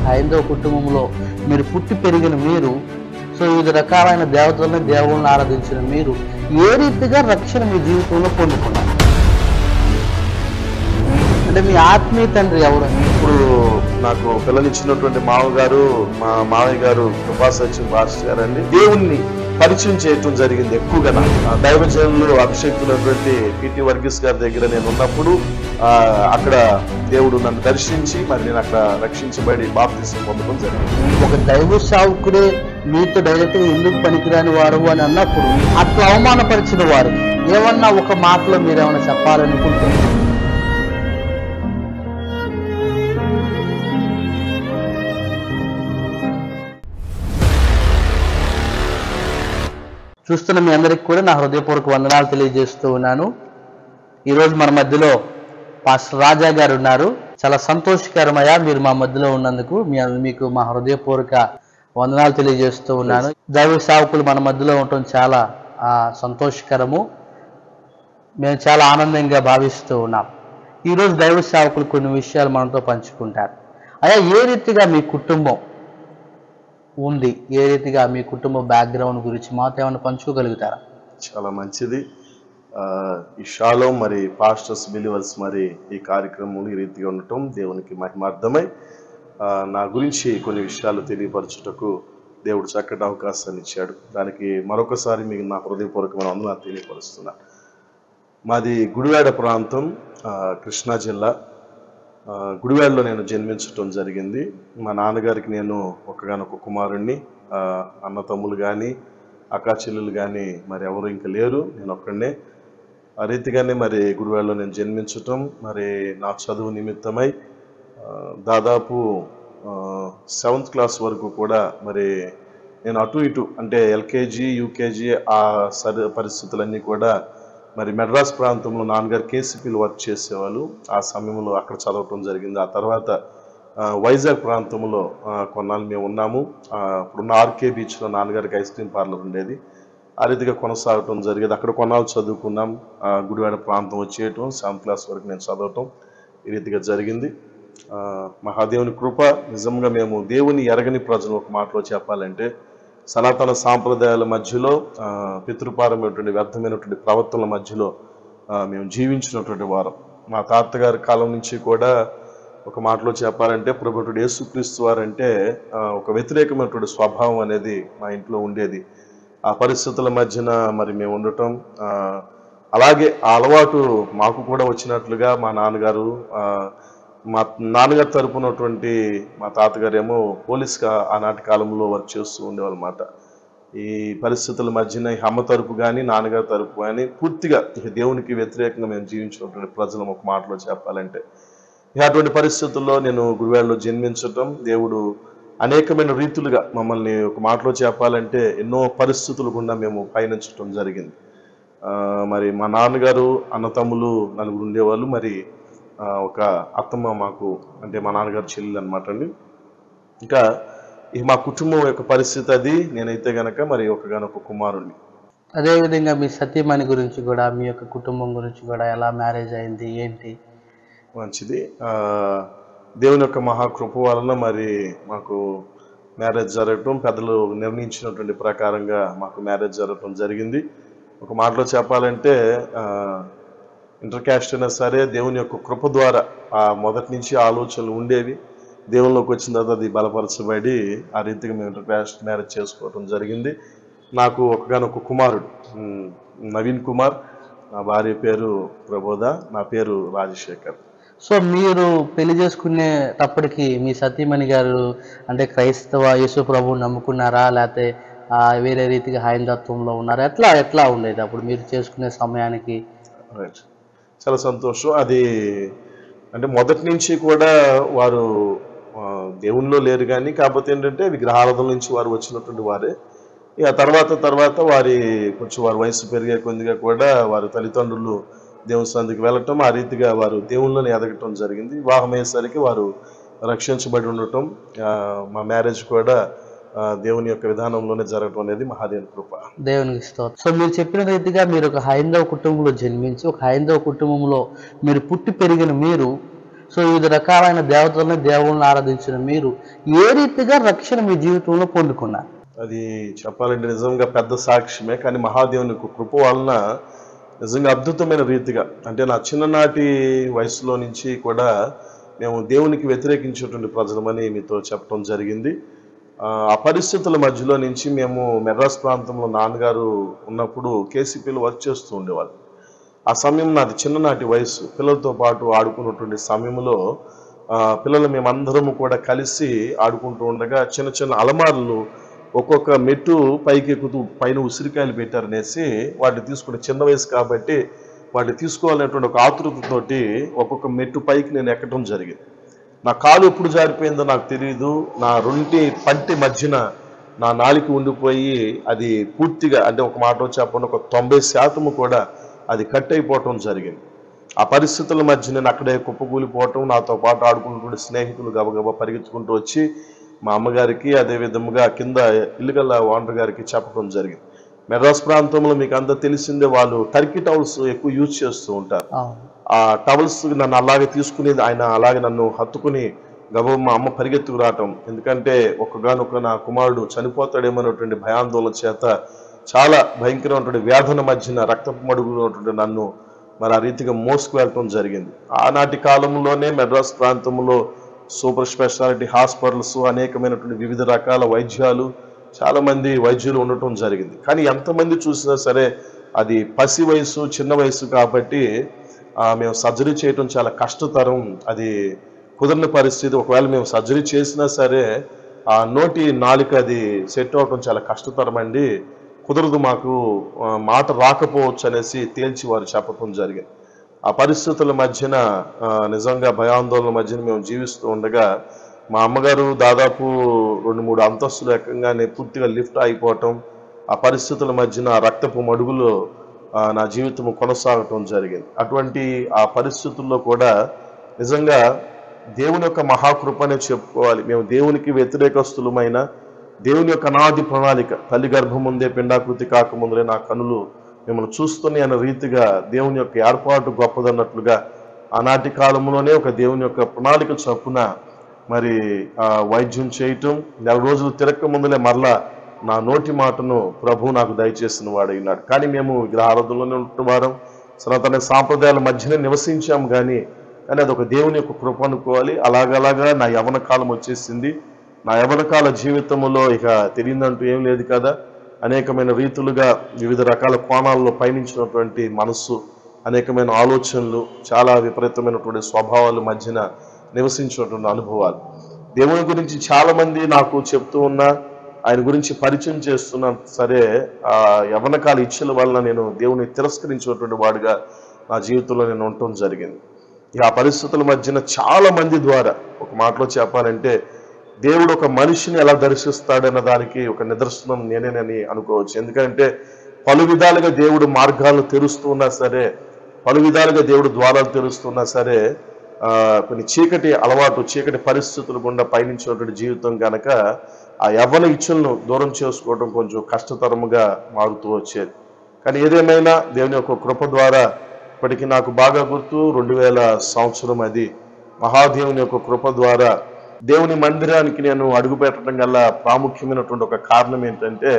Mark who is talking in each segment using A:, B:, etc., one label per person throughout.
A: ఒక హైందవ కుటుంబంలో మీరు పుట్టి పెరిగిన మీరు సో వివిధ రకాలైన దేవతలను దేవుళ్ళని ఆరాధించిన మీరు ఏ రీతిగా రక్షణ మీ జీవితంలో పొందుకున్నారు అంటే మీ ఆత్మీయ తండ్రి ఎవరు
B: ఇప్పుడు నాకు పిల్లనిచ్చినటువంటి మామగారు మా మామయ్య గారు కృపా సచిన్ భాస్కర్ గారు అండి దేవుణ్ణి పరిచయం చేయటం జరిగింది ఎక్కువగా నాకు. ఆ దైవజనులు అభిషేకులైనటువంటి పిటి వర్గీస్ గారి దగ్గర నేను ఉన్నప్పుడు ఆ, అక్కడ దేవుడు నన్ను దర్శించి మరి నేను అక్కడ రక్షించబడి బాప్తీసం పొందడం జరిగింది
A: ఒక దైవ సావుకుడే మీతో డైరెక్ట్ గా ఎందుకు పనికిరాని వారు అని అన్నప్పుడు అట్లా అవమానపరిచిన వారు ఏమన్నా ఒక మాటలో మీరు ఏమైనా చెప్పాలనుకుంటున్నారు చూస్తున్న మీ అందరికి కూడా నా హృదయపూర్వక వందనాలు తెలియజేస్తూ ఉన్నాను ఈరోజు మన మధ్యలో పాస్టర్ రాజా గారు ఉన్నారు చాలా సంతోషకరమయ్యా మీరు మా మధ్యలో ఉన్నందుకు మీ మీకు మా హృదయపూర్వక వందనాలు తెలియజేస్తూ ఉన్నాను దైవ సేవకులు మన మధ్యలో ఉండటం చాలా ఆ, సంతోషకరము మేము చాలా ఆనందంగా భావిస్తూ ఉన్నాం ఈరోజు దైవ సేవకులు కొన్ని విషయాలు మనతో పంచుకుంటారు అయ్యా ఏ రీతిగా మీ కుటుంబం ఉంది ఏ రీతిగా మీ కుటుంబ బ్యాక్గ్రౌండ్ గురించి మాతో ఏమైనా పంచుకోగలుగుతారా
B: చాలా మంచిది ఆ, ఈ షాలో మరి పాస్టర్స్ బిలీవర్స్ మరి ఈ కార్యక్రమం ఈ రీతిగా ఉండటం దేవునికి మహిమార్థమై ఆ, నా గురించి కొన్ని విషయాలు తెలియపరచుటకు దేవుడు చక్కటి అవకాశాన్ని ఇచ్చాడు దానికి మరొకసారి మీకు నా హృదయపూర్వకమైన వందనాలు తెలియపరుస్తున్నా మాది గుడివాడ ప్రాంతం ఆ, కృష్ణా జిల్లా ఆ, గుడివాడలో నేను జన్మించటం జరిగింది మా నాన్నగారికి నేను ఒకగానొక కుమారుణ్ణి ఆ, అన్న తమ్ములు కానీ అక్కా చెల్లెలు కానీ మరి ఎవరు ఇంకా లేరు నేను ఒక్కడనే ఆ రీతిగానే మరి గుడివాడలో నేను జన్మించటం మరి నా చదువు నిమిత్తమై ఆ, దాదాపు సెవెంత్ క్లాస్ వరకు కూడా మరి నేను అటు ఇటు అంటే ఎల్కేజీ యూకేజీ ఆ సరి పరిస్థితులన్నీ కూడా మరి మెడ్రాస్ ప్రాంతంలో నాన్నగారు కేసీపీలు వర్క్ చేసేవాళ్ళు ఆ సమయంలో అక్కడ చదవటం జరిగింది ఆ తర్వాత ఆ, వైజాగ్ ప్రాంతంలో ఆ, కొన్నాళ్ళు మేము ఉన్నాము ఆ, ఇప్పుడున్న ఆర్కే బీచ్లో నాన్నగారికి ఐస్ క్రీమ్ పార్లర్ ఉండేది ఆ రీతిగా కొనసాగటం జరిగేది అక్కడ కొన్నాళ్ళు చదువుకున్నాం ఆ, గుడివాడ ప్రాంతం వచ్చేయటం సెవెంత్ క్లాస్ వరకు నేను చదవటం ఈ రీతిగా జరిగింది ఆ, మహాదేవుని కృప నిజంగా మేము దేవుని ఎరగని ప్రజలు ఒక మాటలో చెప్పాలంటే సనాతన సాంప్రదాయాల మధ్యలో ఆ, పితృపారమైనటువంటి వ్యర్థమైనటువంటి ప్రవర్తనల మధ్యలో ఆ, మేము జీవించినటువంటి వారం మా తాతగారి కాలం నుంచి కూడా ఒక మాటలో చెప్పాలంటే ప్రభుత్వుడు యేసుక్రీస్తు వారంటే ఆ, ఒక వ్యతిరేకమైనటువంటి స్వభావం అనేది మా ఇంట్లో ఉండేది ఆ పరిస్థితుల మధ్యన మరి మేము ఉండటం ఆ, అలాగే ఆ అలవాటు మాకు కూడా వచ్చినట్లుగా మా నాన్నగారు ఆ, మా నాన్నగారు తరపునటువంటి మా తాతగారు ఏమో పోలీస్గా ఆనాటి కాలంలో వర్క్ చేస్తూ ఉండేవాళ్ళు అనమాట ఈ పరిస్థితుల మధ్యన ఈ అమ్మ తరపు కానీ నాన్నగారి తరపు కానీ పూర్తిగా ఇక దేవునికి వ్యతిరేకంగా మేము జీవించినటువంటి ప్రజలు ఒక మాటలో చెప్పాలంటే ఇక అటువంటి పరిస్థితుల్లో నేను గురువాడలో జన్మించటం దేవుడు అనేకమైన రీతులుగా మమ్మల్ని ఒక మాటలో చెప్పాలంటే ఎన్నో పరిస్థితులు గుండా మేము పయనించటం జరిగింది ఆ, మరి మా నాన్నగారు అన్నతమ్ములు నలుగురు ఉండేవాళ్ళు మరి ఆ, ఒక అత్తమ్మ మాకు అంటే మా నాన్నగారు చెల్లెలు అనమాట అండి ఇంకా ఈ మా కుటుంబం యొక్క పరిస్థితి అది నేనైతే గనక మరి ఒకగానొక కుమారుణ్ణి
A: అదేవిధంగా మీ సతీమణి గురించి కూడా మీ యొక్క కుటుంబం గురించి కూడా ఎలా మ్యారేజ్ అయింది ఏంటి
B: మంచిది ఆ, దేవుని యొక్క మహాకృప వలన మరి మాకు మ్యారేజ్ జరగటం పెద్దలు నిర్ణయించినటువంటి ప్రకారంగా మాకు మ్యారేజ్ జరగటం జరిగింది ఒక మాటలో చెప్పాలంటే ఆ, ఇంటర్ క్యాస్ట్ అయినా సరే దేవుని యొక్క కృప ద్వారా ఆ మొదటి నుంచి ఆలోచనలు ఉండేవి దేవునిలోకి వచ్చిన తర్వాత అది బలపరచబడి ఆ రీతిగా మేము ఇంటర్ క్యాస్ట్ మ్యారేజ్ చేసుకోవటం జరిగింది నాకు ఒకగానొక కుమారుడు ఉమ్, నవీన్ కుమార్ నా భార్య పేరు ప్రబోధ నా పేరు రాజశేఖర్
A: సో మీరు పెళ్లి చేసుకునేటప్పటికి మీ సతీమణి గారు అంటే క్రైస్తవ యేసు ప్రభువు నమ్ముకున్నారా లేకపోతే ఆ, వేరే రీతిగా హైందత్వంలో ఉన్నారా ఎట్లా ఎట్లా ఉండేది అప్పుడు మీరు చేసుకునే సమయానికి
B: రైట్ చాలా సంతోషం అది అంటే మొదటి నుంచి కూడా వారు ఆ, దేవునిలో లేరు కానీ కాకపోతే ఏంటంటే విగ్రహారాధన నుంచి వారు వచ్చినటువంటి వారే ఇక తర్వాత తర్వాత వారి కొంచెం వారి వయసు పెరిగే కొద్దిగా కూడా వారి తల్లిదండ్రులు దేవుని సందికి వెళ్ళటం ఆ రీతిగా వారు దేవుళ్ళని ఎదగటం జరిగింది వివాహం అయ్యేసరికి వారు రక్షించబడి ఉండటం ఆ, మా మ్యారేజ్ కూడా ఆ, దేవుని యొక్క విధానంలోనే జరగటం అనేది మహాదేవుని కృప
A: దేవునికి స్తోత్రం సో మీరు చెప్పిన రీతిగా మీరు ఒక హైందవ కుటుంబంలో జన్మించి ఒక హైందవ కుటుంబంలో మీరు పుట్టి పెరిగిన మీరు సో వివిధ రకాలైన దేవతలను దేవుళ్ళని ఆరాధించిన మీరు ఏ రీతిగా రక్షణ మీ జీవితంలో పొందుకున్నారు
B: అది చెప్పాలంటే నిజంగా పెద్ద సాక్ష్యమే కానీ మహాదేవుని యొక్క కృప వలన నిజంగా అద్భుతమైన రీతిగా అంటే నా చిన్ననాటి వయసులో నుంచి కూడా మేము దేవునికి వ్యతిరేకించేటువంటి ప్రజలమని మీతో చెప్పడం జరిగింది ఆ, ఆ పరిస్థితుల మధ్యలో నుంచి మేము మెడ్రాస్ ప్రాంతంలో నాన్నగారు ఉన్నప్పుడు కేసీపీలో వర్క్ చేస్తూ ఉండేవాళ్ళు ఆ సమయం నాది చిన్ననాటి వయసు పిల్లలతో పాటు ఆడుకున్నటువంటి సమయంలో ఆ, పిల్లలు మేమందరము కూడా కలిసి ఆడుకుంటూ ఉండగా చిన్న చిన్న అలమారులు ఒక్కొక్క మెట్టు పైకి ఎక్కుతూ పైన ఉసిరికాయలు పెట్టారనేసి వాటిని తీసుకుని చిన్న వయసు కాబట్టి వాటిని తీసుకోవాలనేటువంటి ఒక ఆతృతతోటి ఒక్కొక్క మెట్టు పైకి నేను ఎక్కడం జరిగింది నా కాలు ఎప్పుడు జారిపోయిందో నాకు తెలియదు నా రెంటి పంటి మధ్యన నా నాలిక ఉండిపోయి అది పూర్తిగా అంటే ఒక మాట చెప్పండి ఒక తొంభై శాతము కూడా అది కట్ అయిపోవటం జరిగింది ఆ పరిస్థితుల మధ్య నేను అక్కడే కుప్పకూలిపోవటం నాతో పాటు ఆడుకున్నటువంటి స్నేహితులు గబగబా పరిగెత్తుకుంటూ వచ్చి మా అమ్మగారికి అదే విధముగా కింద ఇల్లుగల్ల ఓనర్ గారికి చెప్పడం జరిగింది మెడ్రాస్ ప్రాంతంలో మీకు అంతా తెలిసిందే వాళ్ళు టర్కీ టవల్స్ ఎక్కువ యూజ్ చేస్తూ ఉంటారు
A: అవును
B: ఆ టవల్స్ నన్ను అలాగే తీసుకుని ఆయన అలాగే నన్ను హత్తుకుని గబ మా అమ్మ పరిగెత్తుకు రావటం ఎందుకంటే ఒక్కగానొక్క నా కుమారుడు చనిపోతాడేమన్నటువంటి భయాందోళన చేత చాలా భయంకరమైనటువంటి వేదన మధ్యన రక్తపు మడుగులో ఉన్నటువంటి నన్ను మరి ఆ రీతిగా మోసుకు వెళ్ళటం జరిగింది ఆనాటి కాలంలోనే మెడ్రాస్ ప్రాంతంలో సూపర్ స్పెషాలిటీ హాస్పిటల్స్ అనేకమైనటువంటి వివిధ రకాల వైద్యాలు చాలా మంది వైద్యులు ఉండటం జరిగింది కానీ ఎంతమంది చూసినా సరే అది పసి వయసు చిన్న వయసు కాబట్టి ఆ, మేము సర్జరీ చేయటం చాలా కష్టతరం అది కుదరని పరిస్థితి ఒకవేళ మేము సర్జరీ చేసినా సరే ఆ నోటి నాలుక అది సెట్ అవటం చాలా కష్టతరం అండి కుదరదు మాకు ఆ, మాట రాకపోవచ్చు అనేసి తేల్చి వారు చెప్పటం జరిగింది ఆ పరిస్థితుల మధ్యన ఆ, నిజంగా భయాందోళన మధ్యన మేము జీవిస్తూ ఉండగా మా అమ్మగారు దాదాపు రెండు మూడు అంతస్తులు ఎక్కగానే పూర్తిగా లిఫ్ట్ అయిపోవటం ఆ పరిస్థితుల మధ్యన ఆ రక్తపు మడుగులో ఆ, నా జీవితం కొనసాగటం జరిగింది అటువంటి ఆ పరిస్థితుల్లో కూడా నిజంగా దేవుని యొక్క మహాకృపనే చెప్పుకోవాలి మేము దేవునికి వ్యతిరేకస్తులమైన దేవుని యొక్క అనాది ప్రణాళిక తల్లి గర్భం ముందే పిండాకృతి కాకముందే నా కనులు మిమ్మల్ని చూస్తూనే అన్న రీతిగా దేవుని యొక్క ఏర్పాటు గొప్పదన్నట్లుగా ఆనాటి కాలంలోనే ఒక దేవుని యొక్క ప్రణాళిక చొప్పున మరి ఆ వైద్యం చేయటం నెల రోజులు తిరక్క ముందులే మరలా నా నోటి మాటను ప్రభు నాకు దయచేసిన వాడైనాడు కానీ మేము విగ్రహారాధనలోనే ఉంటున్న వారం సనాతన సాంప్రదాయాల మధ్యనే నివసించాం కానీ కానీ అది ఒక దేవుని యొక్క కృప అనుకోవాలి అలాగలాగా నా యవన కాలం వచ్చేసింది నా యవన కాల జీవితంలో ఇక తెలియదంటూ ఏం లేదు కదా అనేకమైన రీతులుగా వివిధ రకాల కోణాల్లో పయనించినటువంటి మనస్సు అనేకమైన ఆలోచనలు చాలా విపరీతమైనటువంటి స్వభావాల మధ్యన నివసించినటువంటి అనుభవాలు దేవుని గురించి చాలా మంది నాకు చెప్తూ ఉన్నా ఆయన గురించి పరిచయం చేస్తున్నా సరే ఆ యవనకాల ఇచ్చల వలన నేను దేవుని తిరస్కరించినటువంటి వాడిగా నా జీవితంలో నేను ఉండటం జరిగింది ఇక ఆ పరిస్థితుల మధ్యన చాలా మంది ద్వారా ఒక మాటలో చెప్పాలంటే దేవుడు ఒక మనిషిని ఎలా దర్శిస్తాడన్న దానికి ఒక నిదర్శనం నేనేనని అనుకోవచ్చు ఎందుకంటే పలు విధాలుగా దేవుడు మార్గాలను తెరుస్తున్నా సరే పలు విధాలుగా దేవుడు ద్వారాలు తెరుస్తున్నా సరే ఆ, కొన్ని చీకటి అలవాటు చీకటి పరిస్థితులు గుండా పయనించినటువంటి జీవితం కనుక ఆ యవ్వన ఇచ్చులను దూరం చేసుకోవడం కొంచెం కష్టతరముగా మారుతూ వచ్చేది కానీ ఏదేమైనా దేవుని యొక్క కృప ద్వారా ఇప్పటికీ నాకు బాగా గుర్తు రెండు వేల సంవత్సరం అది మహాదేవుని యొక్క కృప ద్వారా దేవుని మందిరానికి నేను అడుగు పెట్టడం గల ప్రాముఖ్యమైనటువంటి ఒక కారణం ఏంటంటే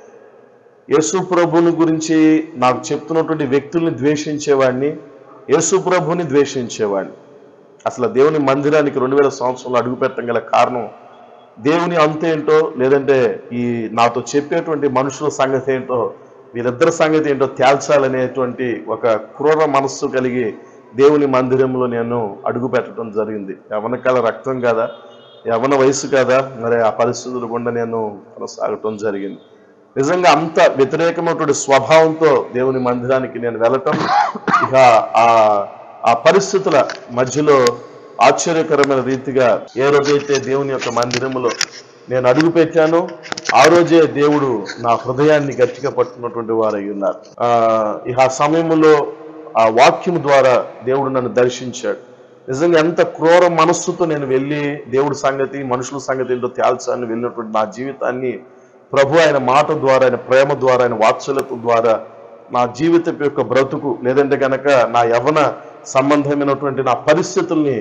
B: యేసు ప్రభుని గురించి నాకు చెప్తున్నటువంటి వ్యక్తుల్ని ద్వేషించేవాడిని యేసు ప్రభుని ద్వేషించేవాడిని అసలు దేవుని మందిరానికి రెండు వేల సంవత్సరంలో అడుగు పెట్టడం గల కారణం దేవుని అంతేంటో లేదంటే ఈ నాతో చెప్పేటువంటి మనుషుల సంగతి ఏంటో వీరిద్దరి సంగతి ఏంటో తేల్చాలనేటువంటి ఒక క్రూర మనస్సు కలిగి దేవుని మందిరంలో నేను అడుగు పెట్టడం జరిగింది యవన కాల రక్తం కదా యవన వయసు కదా మరి ఆ పరిస్థితులు గుండా నేను కొనసాగటం జరిగింది నిజంగా అంత వ్యతిరేకమైనటువంటి స్వభావంతో దేవుని మందిరానికి నేను వెళ్ళటం ఇక ఆ ఆ పరిస్థితుల మధ్యలో ఆశ్చర్యకరమైన రీతిగా ఏ రోజైతే దేవుని యొక్క మందిరములో నేను అడుగు పెట్టానో ఆ రోజే దేవుడు నా హృదయాన్ని గట్టిగా పట్టుకున్నటువంటి వారై ఉన్నారు ఆ ఇక ఆ సమయంలో ఆ వాక్యం ద్వారా దేవుడు నన్ను దర్శించాడు నిజంగా ఎంత క్రూర మనస్సుతో నేను వెళ్ళి దేవుడి సంగతి మనుషుల సంగతి ఏంటో తేల్చాలని వెళ్ళినటువంటి నా జీవితాన్ని ప్రభు ఆయన మాట ద్వారా ఆయన ప్రేమ ద్వారా ఆయన వాత్సల్యత ద్వారా నా జీవితం యొక్క బ్రతుకు లేదంటే గనక నా యవన సంబంధమైనటువంటి నా పరిస్థితుల్ని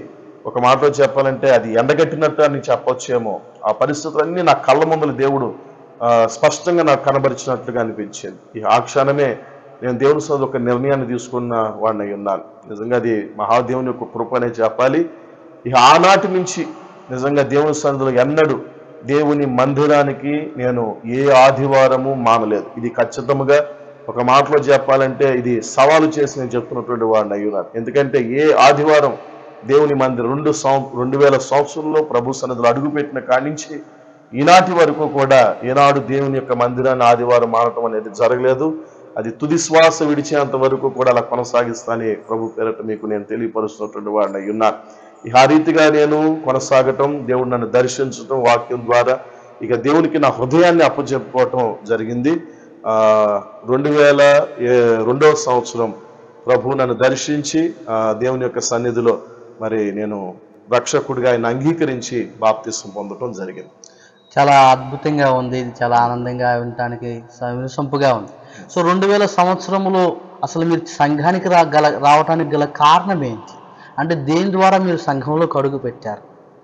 B: ఒక మాటలో చెప్పాలంటే అది ఎండగట్టినట్టు అని చెప్పొచ్చేమో ఆ పరిస్థితులన్నీ నా కళ్ళ ముందర దేవుడు ఆ, స్పష్టంగా నాకు కనబరిచినట్లుగా అనిపించింది ఈ ఆ క్షణమే నేను దేవుని సొంత ఒక నిర్ణయాన్ని తీసుకున్న వాడిని అయి ఉన్నాను నిజంగా అది మహాదేవుని యొక్క కృపనే చెప్పాలి ఇక ఆనాటి నుంచి నిజంగా దేవుని సన్నిధిలో ఎన్నడూ దేవుని మందిరానికి నేను ఏ ఆదివారము మానలేదు ఇది ఖచ్చితంగా ఒక మాటలో చెప్పాలంటే ఇది సవాలు చేసి నేను చెప్తున్నటువంటి వాడిని అయ్యున్నాను ఎందుకంటే ఏ ఆదివారం దేవుని మందిరం రెండు సం రెండు వేల సంవత్సరంలో ప్రభు సన్నిధిలో అడుగుపెట్టిన కాడి నుంచి ఈనాటి వరకు కూడా ఈనాడు దేవుని యొక్క మందిరాన్ని ఆదివారం మానటం అనేది జరగలేదు అది తుది శ్వాస విడిచేంత వరకు కూడా అలా కొనసాగిస్తానని ప్రభు పేరట మీకు నేను తెలియపరుస్తున్నటువంటి వాడిని అయి ఉన్నాను ఇక ఆ రీతిగా నేను కొనసాగటం దేవుడు నన్ను దర్శించటం వాక్యం ద్వారా ఇక దేవునికి నా హృదయాన్ని అప్పచెప్పుకోవటం జరిగింది ఆ రెండు వేల ఏ- రెండవ సంవత్సరం ప్రభు నన్ను దర్శించి ఆ దేవుని యొక్క సన్నిధిలో మరి నేను రక్షకుడిగా ఆయన అంగీకరించి బాప్తిసం పొందటం జరిగింది
A: చాలా అద్భుతంగా ఉంది ఇది చాలా ఆనందంగా వినటానికి స- వినసొంపుగా ఉంది సో రెండు వేల సంవత్సరంలో అసలు మీరు సంఘానికి రా గల రావటానికి గల కారణం ఏంటి అంటే దేని ద్వారా మీరు సంఘంలోకి అడుగు పెట్టారు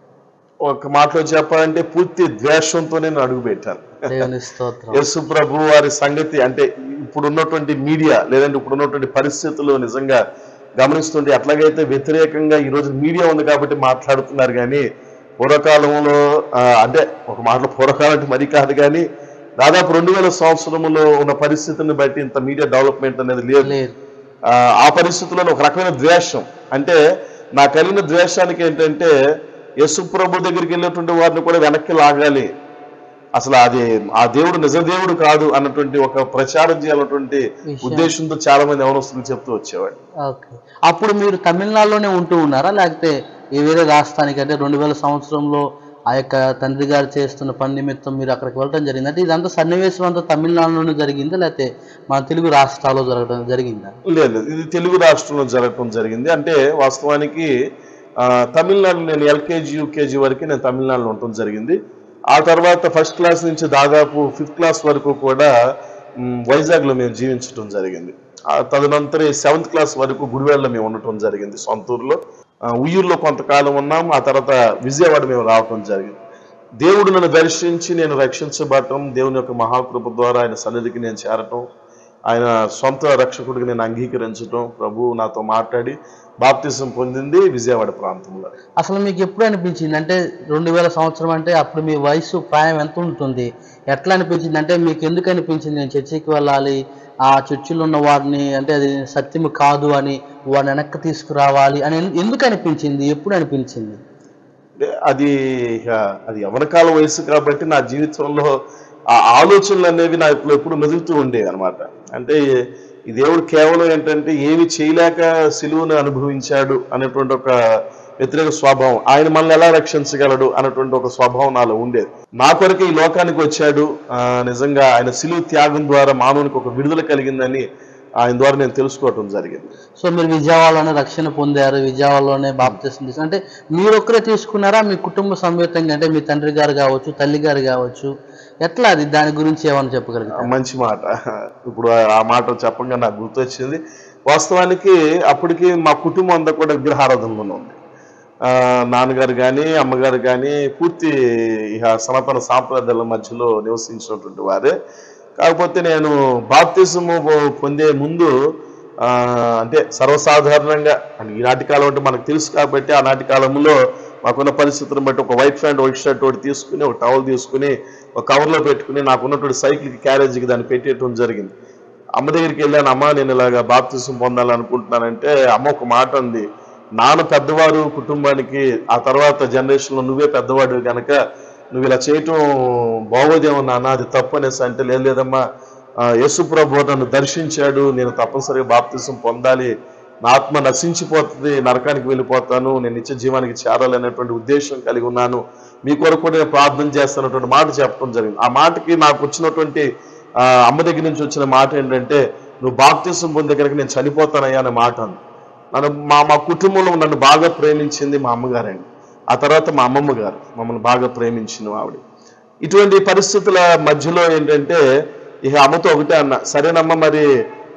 B: ఒక మాటలో చెప్పాలంటే పూర్తి ద్వేషంతో నేను అడుగుపెట్టాను
A: దేవుని స్తోత్రం
B: యేసు ప్రభు వారి సంగతి అంటే ఇప్పుడు ఉన్నటువంటి మీడియా లేదంటే ఇప్పుడు ఉన్నటువంటి పరిస్థితులు నిజంగా గమనిస్తుంటే ఎట్లాగైతే వ్యతిరేకంగా ఈ రోజు మీడియా ఉంది కాబట్టి మాట్లాడుతున్నారు కానీ పూర్వకాలంలో ఆ, అంటే ఒక మాటలో పూర్వకాలం అంటే మరీ కాదు కానీ దాదాపు రెండు వేల సంవత్సరంలో ఉన్న పరిస్థితిని బట్టి ఇంత మీడియా డెవలప్మెంట్ అనేది లేదు
A: లేదు
B: ఆ ఆ పరిస్థితుల్లో ఒక రకమైన ద్వేషం అంటే నా కలిగిన ద్వేషానికి ఏంటంటే యేసు ప్రభు దగ్గరికి వెళ్ళేటువంటి వారిని కూడా వెనక్కి లాగాలి అసలు అది ఆ దేవుడు నిజ దేవుడు కాదు అన్నటువంటి ఒక ప్రచారం చేయాలన్నటువంటి
A: విషయం.
B: ఉద్దేశంతో చాలా మంది యవనస్తులు చెప్తూ వచ్చేవాడు
A: ఓకే అప్పుడు మీరు తమిళనాడులోనే ఉంటూ ఉన్నారా లేకపోతే ఏ వేరే రాష్ట్రానికి అంటే రెండు వేల సంవత్సరంలో ఆ యొక్క తండ్రి గారు చేస్తున్న పని నిమిత్తం మీరు అక్కడికి వెళ్ళడం జరిగింది అంటే ఇదంతా సన్నివేశం అంతా తమిళనాడులోనే జరిగిందా లేకపోతే మన తెలుగు రాష్ట్రాల్లో జరగడం జరిగిందా
B: లేదు లేదు. ఇది తెలుగు రాష్ట్రంలో జరగటం జరిగింది అంటే వాస్తవానికి ఆ, తమిళనాడు నేను ఎల్కేజీ యూకేజీ వరకు నేను తమిళనాడులో ఉండటం జరిగింది ఆ తర్వాత ఫస్ట్ క్లాస్ నుంచి దాదాపు ఫిఫ్త్ క్లాస్ వరకు కూడా మ్, వైజాగ్లో మేము జీవించడం జరిగింది ఆ తదనంతరం సెవెంత్ క్లాస్ వరకు గుడివాడలో మేము ఉండటం జరిగింది సొంత ఊర్లో ఆ, ఉయ్యూరులో కొంతకాలం ఉన్నాం ఆ తర్వాత విజయవాడ మేము రావటం జరిగింది దేవుడు నన్ను దర్శించి నేను రక్షించబడటం దేవుని యొక్క మహాకృప ద్వారా ఆయన సన్నిధికి నేను చేరటం ఆయన సొంత రక్షకుడికి నేను అంగీకరించటం ప్రభు నాతో మాట్లాడి బాప్తిజం పొందింది విజయవాడ ప్రాంతంలో
A: అసలు మీకు ఎప్పుడు అనిపించింది అంటే రెండు వేల సంవత్సరం అంటే అప్పుడు మీ వయసు ప్రాయం ఎంత ఉంటుంది ఎట్లా అనిపించింది అంటే మీకు ఎందుకు అనిపించింది నేను చర్చికి వెళ్ళాలి ఆ చర్చిలో ఉన్న వారిని అంటే అది సత్యము కాదు అని వాడిని వెనక్కి తీసుకురావాలి అని ఎందు- ఎందుకు అనిపించింది ఎప్పుడు అనిపించింది
B: అంటే అది ఇక అది యవనకాల వయసు కాబట్టి నా జీవితంలో ఆ ఆలోచనలు అనేవి నాకు ఎప్పుడు మెదులుతూ ఉండేవి అనమాట అంటే ఈ దేవుడు కేవలం ఏంటంటే ఏమి చేయలేక సిలువను అనుభవించాడు అనేటువంటి ఒక వ్యతిరేక స్వభావం ఆయన మనల్ని ఎలా రక్షించగలడు అనేటువంటి ఒక స్వభావం నాలో ఉండేది నా కొరకు ఈ లోకానికి వచ్చాడు ఆ, నిజంగా ఆయన సిలువ త్యాగం ద్వారా మానవునికి ఒక విడుదల కలిగిందని ఆయన ద్వారా నేను తెలుసుకోవటం జరిగింది
A: సో మీరు విజయవాడలోనే రక్షణ పొందారు విజయవాడలోనే బాప్తిసం తీసుకు అంటే మీరు ఒక్కరే తీసుకున్నారా మీ కుటుంబ సమేతంగా అంటే మీ తండ్రి గారు కావచ్చు తల్లి గారు కావచ్చు ఎట్లా అది దాని గురించి ఏమైనా చెప్పగలుగుతారు
B: మంచి మాట ఇప్పుడు ఆ- ఆ మాట చెప్పంగా నాకు గుర్తొచ్చింది వాస్తవానికి అప్పటికి మా కుటుంబం అంతా కూడా విగ్రహారాధనలో ఉంది ఆ, నాన్నగారు కానీ అమ్మగారు కానీ పూర్తి ఇక సనాతన సాంప్రదాయాల మధ్యలో నివసించినటువంటి వారే కాకపోతే నేను బాప్తిజము పొ- పొందే ముందు ఆ, అంటే సర్వసాధారణంగా అంటే ఈనాటి కాలం అంటే మనకు తెలుసు కాబట్టి ఆనాటి కాలంలో మాకున్న పరిస్థితులను బట్టి ఒక వైట్ ప్యాంట్ వైట్ షర్ట్ ఒకటి తీసుకుని ఒక టవల్ తీసుకుని ఒక కవర్లో పెట్టుకుని నాకు ఉన్నటువంటి సైకిల్కి క్యారేజీకి దాన్ని పెట్టేయటం జరిగింది అమ్మ దగ్గరికి వెళ్ళాను అమ్మ నేను ఇలాగా బాప్తిజం పొందాలనుకుంటున్నానంటే అమ్మ ఒక మాట ఉంది నాన్న పెద్దవారు కుటుంబానికి ఆ తర్వాత జనరేషన్లో నువ్వే పెద్దవాడు కనుక నువ్వు ఇలా చేయటం బాగోదేమో నాన్న అది తప్పు అనేసి అంటే లేదు లేదమ్మా ఆ, యేసు ప్రభు నన్ను దర్శించాడు నేను తప్పనిసరిగా బాప్తిజం పొందాలి నా ఆత్మ నశించిపోతుంది నరకానికి వెళ్ళిపోతాను నేను నిత్య జీవానికి చేరాలి అనేటువంటి ఉద్దేశం కలిగి ఉన్నాను మీ కొరకు కూడా నేను ప్రార్థన చేస్తున్నటువంటి మాట చెప్పడం జరిగింది ఆ మాటకి నాకు వచ్చినటువంటి ఆ, అమ్మ దగ్గర నుంచి వచ్చిన మాట ఏంటంటే నువ్వు బాప్తిజం పొందే కనుక నేను చనిపోతానయ్యా అనే మాట అంది నన్ను మా మా కుటుంబంలో నన్ను బాగా ప్రేమించింది మా అమ్మగారండి ఆ తర్వాత మా అమ్మమ్మ గారు మమ్మల్ని బాగా ప్రేమించిన ఆవిడ ఇటువంటి పరిస్థితుల మధ్యలో ఏంటంటే ఇక అమ్మతో ఒకటే అన్న సరేనమ్మ మరి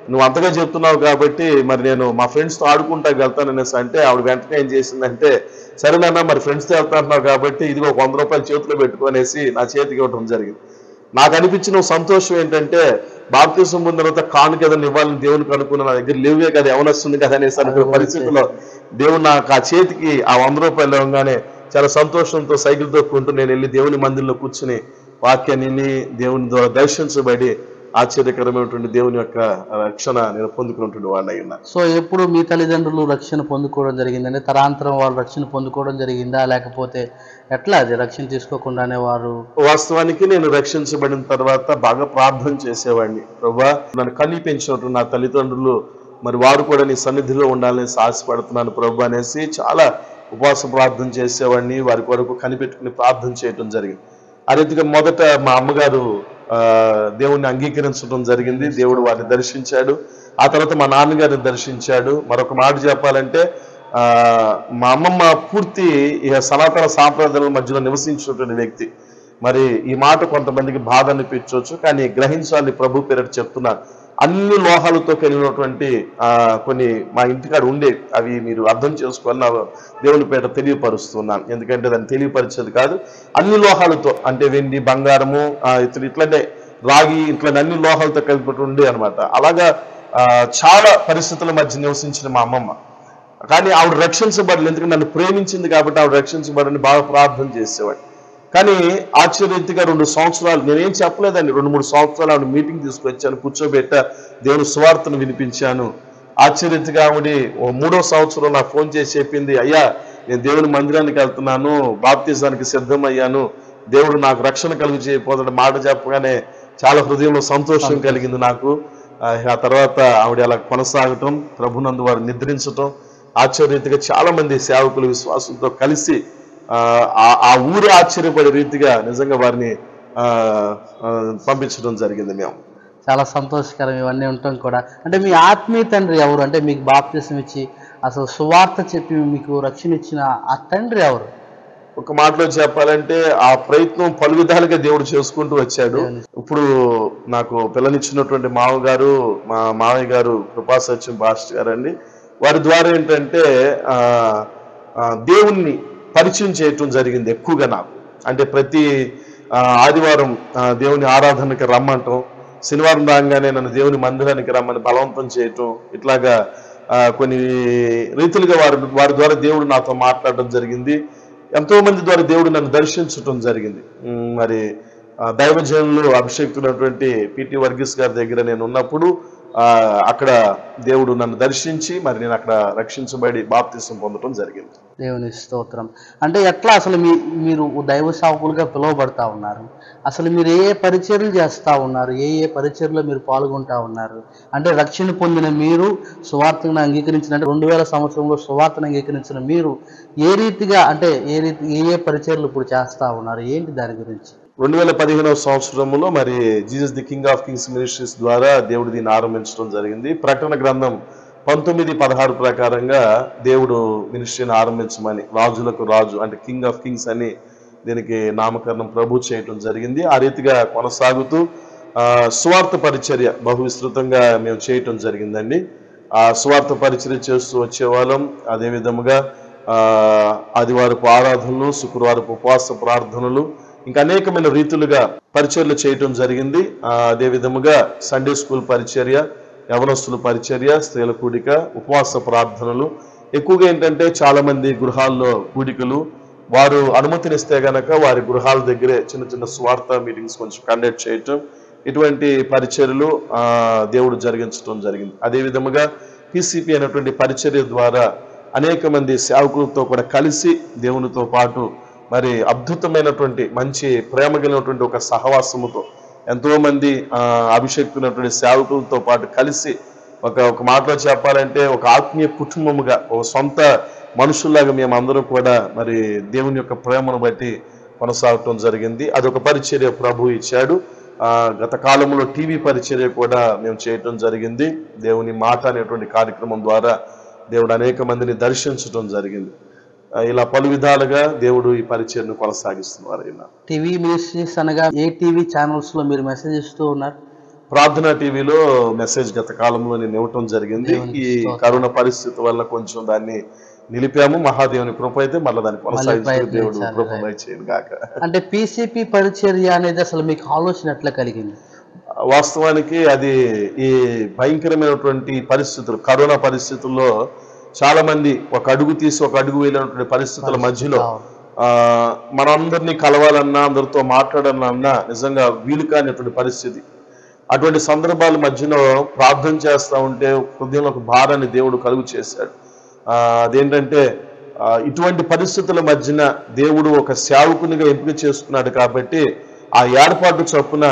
B: నువ్వు అంతగా చెప్తున్నావు కాబట్టి మరి నేను మా ఫ్రెండ్స్తో ఆడుకుంటా వెళ్తాను అనేసి అంటే ఆవిడ వెంటనే ఏం చేసిందంటే సరేనన్నా మరి ఫ్రెండ్స్తో వెళ్తాంటున్నావు కాబట్టి ఇదిగో ఒక వంద రూపాయలు చేతిలో పెట్టుకునేసి నా చేతికి ఇవ్వడం జరిగింది నాకు అనిపించిన సంతోషం ఏంటంటే బాప్తీసం పొందిన తర్వాత కానుక ఏదైనా ఇవ్వాలని దేవునికి అనుకున్న నా దగ్గర లేవే కదా ఏమనొస్తుంది కదా అనేసి అనుకున్న పరిస్థితిలో దేవుడు నాకు ఆ చేతికి ఆ వంద రూపాయలు ఇవ్వగానే చాలా సంతోషంతో సైకిల్ తొక్కుంటూ నేను వెళ్ళి దేవుని మందిరంలో కూర్చుని వాక్యాన్ని విని దేవుని ద్వారా దర్శించబడి ఆశ్చర్యకరమైనటువంటి దేవుని యొక్క రక్షణ నేను పొందుకున్నటువంటి వాడిని అయి ఉన్నాను
A: సో ఎప్పుడు మీ తల్లిదండ్రులు రక్షణ పొందుకోవడం జరిగిందంటే తరాంతరం వాళ్ళు రక్షణ పొందుకోవడం జరిగిందా లేకపోతే ఎట్లా అది రక్షణ తీసుకోకుండానే వారు
B: వాస్తవానికి నేను రక్షించబడిన తర్వాత బాగా ప్రార్థన చేసేవాడిని ప్రభా నన్ను కన్ని పెంచినట్టు నా తల్లిదండ్రులు మరి వారు కూడా నీ సన్నిధిలో ఉండాలని ఆశపడుతున్నాను ప్రభు అనేసి చాలా ఉపవాస ప్రార్థన చేసేవాడిని వారి కొరకు కనిపెట్టుకుని ప్రార్థన చేయటం జరిగింది ఆ రీతిగా మొదట మా అమ్మగారు ఆ, దేవుణ్ణి అంగీకరించడం జరిగింది దేవుడు వారిని దర్శించాడు ఆ తర్వాత మా నాన్నగారిని దర్శించాడు మరొక మాట చెప్పాలంటే ఆ, మా అమ్మమ్మ పూర్తి ఇక సనాతన సాంప్రదాయాల మధ్యలో నివసించినటువంటి వ్యక్తి మరి ఈ మాట కొంతమందికి బాధ అనిపించవచ్చు కానీ గ్రహించాలి ప్రభు పేరట చెప్తున్నాను అన్ని లోహాలతో కలిగినటువంటి ఆ, కొన్ని మా ఇంటికాడ ఉండే అవి మీరు అర్థం చేసుకొని నా దేవుని పేట తెలియపరుస్తున్నాను ఎందుకంటే దాన్ని తెలియపరిచేది కాదు అన్ని లోహాలతో అంటే వెండి బంగారము ఆ, ఇతర ఇట్లనే రాగి ఇట్లా అన్ని లోహాలతో కలిపి ఉండే అనమాట అలాగా ఆ, చాలా పరిస్థితుల మధ్య నివసించిన మా అమ్మమ్మ కానీ ఆవిడ రక్షించబడలేదు ఎందుకంటే నన్ను ప్రేమించింది కాబట్టి ఆవిడ రక్షించబడని బాగా ప్రార్థన చేసేవాడు కానీ ఆశ్చర్యరీతిగా రెండు సంవత్సరాలు నేనేం చెప్పలేదండి రెండు మూడు సంవత్సరాలు ఆవిడ మీటింగ్ తీసుకొచ్చాను కూర్చోబెట్ట దేవుని సువార్తను వినిపించాను ఆశ్చర్యరీతిగా ఆవిడ ఓ మూడో సంవత్సరం నాకు ఫోన్ చేసి చెప్పింది అయ్యా నేను దేవుని మందిరానికి వెళ్తున్నాను బాప్తిజానికి సిద్ధమయ్యాను దేవుడు నాకు రక్షణ కలుగు చేయబోతున్న మాట చెప్పగానే చాలా హృదయంలో సంతోషం కలిగింది నాకు ఆ, ఆ తర్వాత ఆవిడ అలా కొనసాగటం ప్రభునందు వారు నిద్రించటం ఆశ్చర్యరీతిగా చాలా మంది సేవకులు విశ్వాసంతో కలిసి ఆ, ఆ- ఆ ఊరే ఆశ్చర్యపడే రీతిగా నిజంగా వారిని ఆ, ఆ, పంపించడం జరిగింది మేము
A: చాలా సంతోషకరం ఇవన్నీ ఉండటం కూడా అంటే మీ ఆత్మీయ తండ్రి ఎవరు అంటే మీకు బాప్తిసం ఇచ్చి అసలు సువార్త చెప్పి మీకు రక్షణ ఇచ్చిన ఆ తండ్రి ఎవరు
B: ఒక మాటలో చెప్పాలంటే ఆ ప్రయత్నం పలు విధాలుగా దేవుడు చేసుకుంటూ వచ్చాడు ఇప్పుడు నాకు పిల్లనిచ్చినటువంటి మామగారు మా మామయ్య గారు కృపా సత్యం పాస్టర్ గారు అండి వారి ద్వారా ఏంటంటే ఆ, ఆ, దేవుణ్ణి పరిచయం చేయటం జరిగింది ఎక్కువగా నాకు అంటే ప్రతి ఆ, ఆదివారం ఆ, దేవుని ఆరాధనకి రమ్మంటం శనివారం రాగానే నన్ను దేవుని మందిరానికి రమ్మని బలవంతం చేయటం ఇట్లాగా ఆ, కొన్ని రీతులుగా వారి వారి ద్వారా దేవుడు నాతో మాట్లాడడం జరిగింది ఎంతో మంది ద్వారా దేవుడు నన్ను దర్శించటం జరిగింది ఉమ్, మరి ఆ, దైవజనులు అభిషేక్తున్నటువంటి పిటి వర్గీస్ గారి దగ్గర నేను ఉన్నప్పుడు ఆ, అక్కడ దేవుడు నన్ను దర్శించి మరి నేను అక్కడ రక్షించబడి బాప్తిసం పొందడం జరిగింది
A: దేవుని స్తోత్రం అంటే ఎట్లా అసలు మీ మీరు దైవ సేవకులుగా పిలువబడతా ఉన్నారు అసలు మీరు ఏ ఏ పరిచర్లు చేస్తూ ఉన్నారు ఏ ఏ పరిచర్లో మీరు పాల్గొంటా ఉన్నారు అంటే రక్షణ పొందిన మీరు సువార్తను అంగీకరించిన అంటే రెండు వేల సంవత్సరంలో సువార్తను అంగీకరించిన మీరు ఏ రీతిగా అంటే ఏ రీతి ఏ ఏ పరిచర్లు ఇప్పుడు చేస్తా ఉన్నారు ఏంటి దాని గురించి
B: రెండు వేల పదిహేనవ సంవత్సరంలో మరి Jesus the King of Kings ministries ద్వారా దేవుడు దీన్ని ఆరంభించడం జరిగింది ప్రకటన గ్రంథం పంతొమ్మిది పదహారు ప్రకారంగా దేవుడు మినిస్ట్రీని ఆరంభించమని రాజులకు రాజు అంటే కింగ్ ఆఫ్ కింగ్స్ అని దీనికి నామకరణం ప్రభు చేయటం జరిగింది ఆ రీతిగా కొనసాగుతూ ఆ, సువార్త పరిచర్య బహు విస్తృతంగా మేము చేయటం జరిగిందండి ఆ సువార్త పరిచర్య చేస్తూ వచ్చేవాళ్ళం అదే విధముగా ఆ, ఆదివారపు ఆరాధనలు శుక్రవారపు ఉపవాస ప్రార్థనలు ఇంకా అనేకమైన రీతులుగా పరిచర్యలు చేయటం జరిగింది ఆ, అదే విధముగా సండే స్కూల్ పరిచర్య యవనస్తుల పరిచర్య స్త్రీల కూడిక ఉపవాస ప్రార్థనలు ఎక్కువగా ఏంటంటే చాలా మంది గృహాల్లో కూడికలు వారు అనుమతినిస్తే గనక వారి గృహాల దగ్గరే చిన్న చిన్న స్వార్థ మీటింగ్స్ కొంచెం కండక్ట్ చేయటం ఇటువంటి పరిచర్యలు ఆ, దేవుడు జరిగించడం జరిగింది అదే విధముగా పిసిపి అనేటువంటి పరిచర్య ద్వారా అనేక మంది సేవకులతో కూడా కలిసి దేవునితో పాటు మరి అద్భుతమైనటువంటి మంచి ప్రేమ కలిగినటువంటి ఒక సహవాసముతో ఎంతో మంది ఆ, అభిషేక్తున్నటువంటి సేవకులతో పాటు కలిసి ఒక ఒక మాటలో చెప్పాలంటే ఒక ఆత్మీయ కుటుంబముగా ఒక సొంత మనుషుల్లాగా మేము అందరం కూడా మరి దేవుని యొక్క ప్రేమను బట్టి కొనసాగటం జరిగింది అదొక పరిచర్య ప్రభు ఇచ్చాడు ఆ, గత కాలంలో టీవీ పరిచర్య కూడా మేము చేయటం జరిగింది దేవుని మాట అనేటువంటి కార్యక్రమం ద్వారా దేవుడు అనేక మందిని దర్శించడం జరిగింది ఆ, ఇలా పలు విధాలుగా దేవుడు ఈ పరిచయను కొనసాగిస్తున్నారు ఆయన
A: టీవీ మినిస్ట్రీస్ అనగా ఏ టీవీ ఛానల్స్లో మీరు మెసేజ్ ఇస్తూ ఉన్నారు
B: ప్రార్థన టీవీలో మెసేజ్ గత కాలంలో నేను ఇవ్వటం జరిగింది
A: దేవునికి
B: ఈ
A: స్తోత్రం.
B: కరోనా పరిస్థితి వల్ల కొంచెం దాన్ని నిలిపాము మహాదేవుని కృప అయితే మళ్ళీ దాన్ని కొనసాగించు దేవుడు
A: ప్రయత్నించాలి,
B: కృప
A: right.
B: చేయను గాక
A: అంటే పీసీపీ పరిచర్య అనేది అసలు మీకు ఆలోచన ఎట్లా కలిగింది
B: వాస్తవానికి అది ఈ భయంకరమైనటువంటి పరిస్థితులు కరోనా పరిస్థితుల్లో చాలా మంది ఒక అడుగు తీసి ఒక అడుగు వేయలేనటువంటి పరిస్థితుల మధ్యలో
A: అవును.
B: ఆ మనందరినీ కలవాలన్నా అందరితో మాట్లాడాలన్నా నిజంగా వీలు కానిటువంటి పరిస్థితి అటువంటి సందర్భాల మధ్యలో ప్రార్థన చేస్తా ఉంటే హృదయంలో ఒక భారాన్ని దేవుడు కలుగు చేశాడు ఆ, అదేంటంటే ఆ, ఇటువంటి పరిస్థితుల మధ్యన దేవుడు ఒక సేవకునిగా ఎంపిక చేసుకున్నాడు కాబట్టి ఆ ఏర్పాటు చొప్పున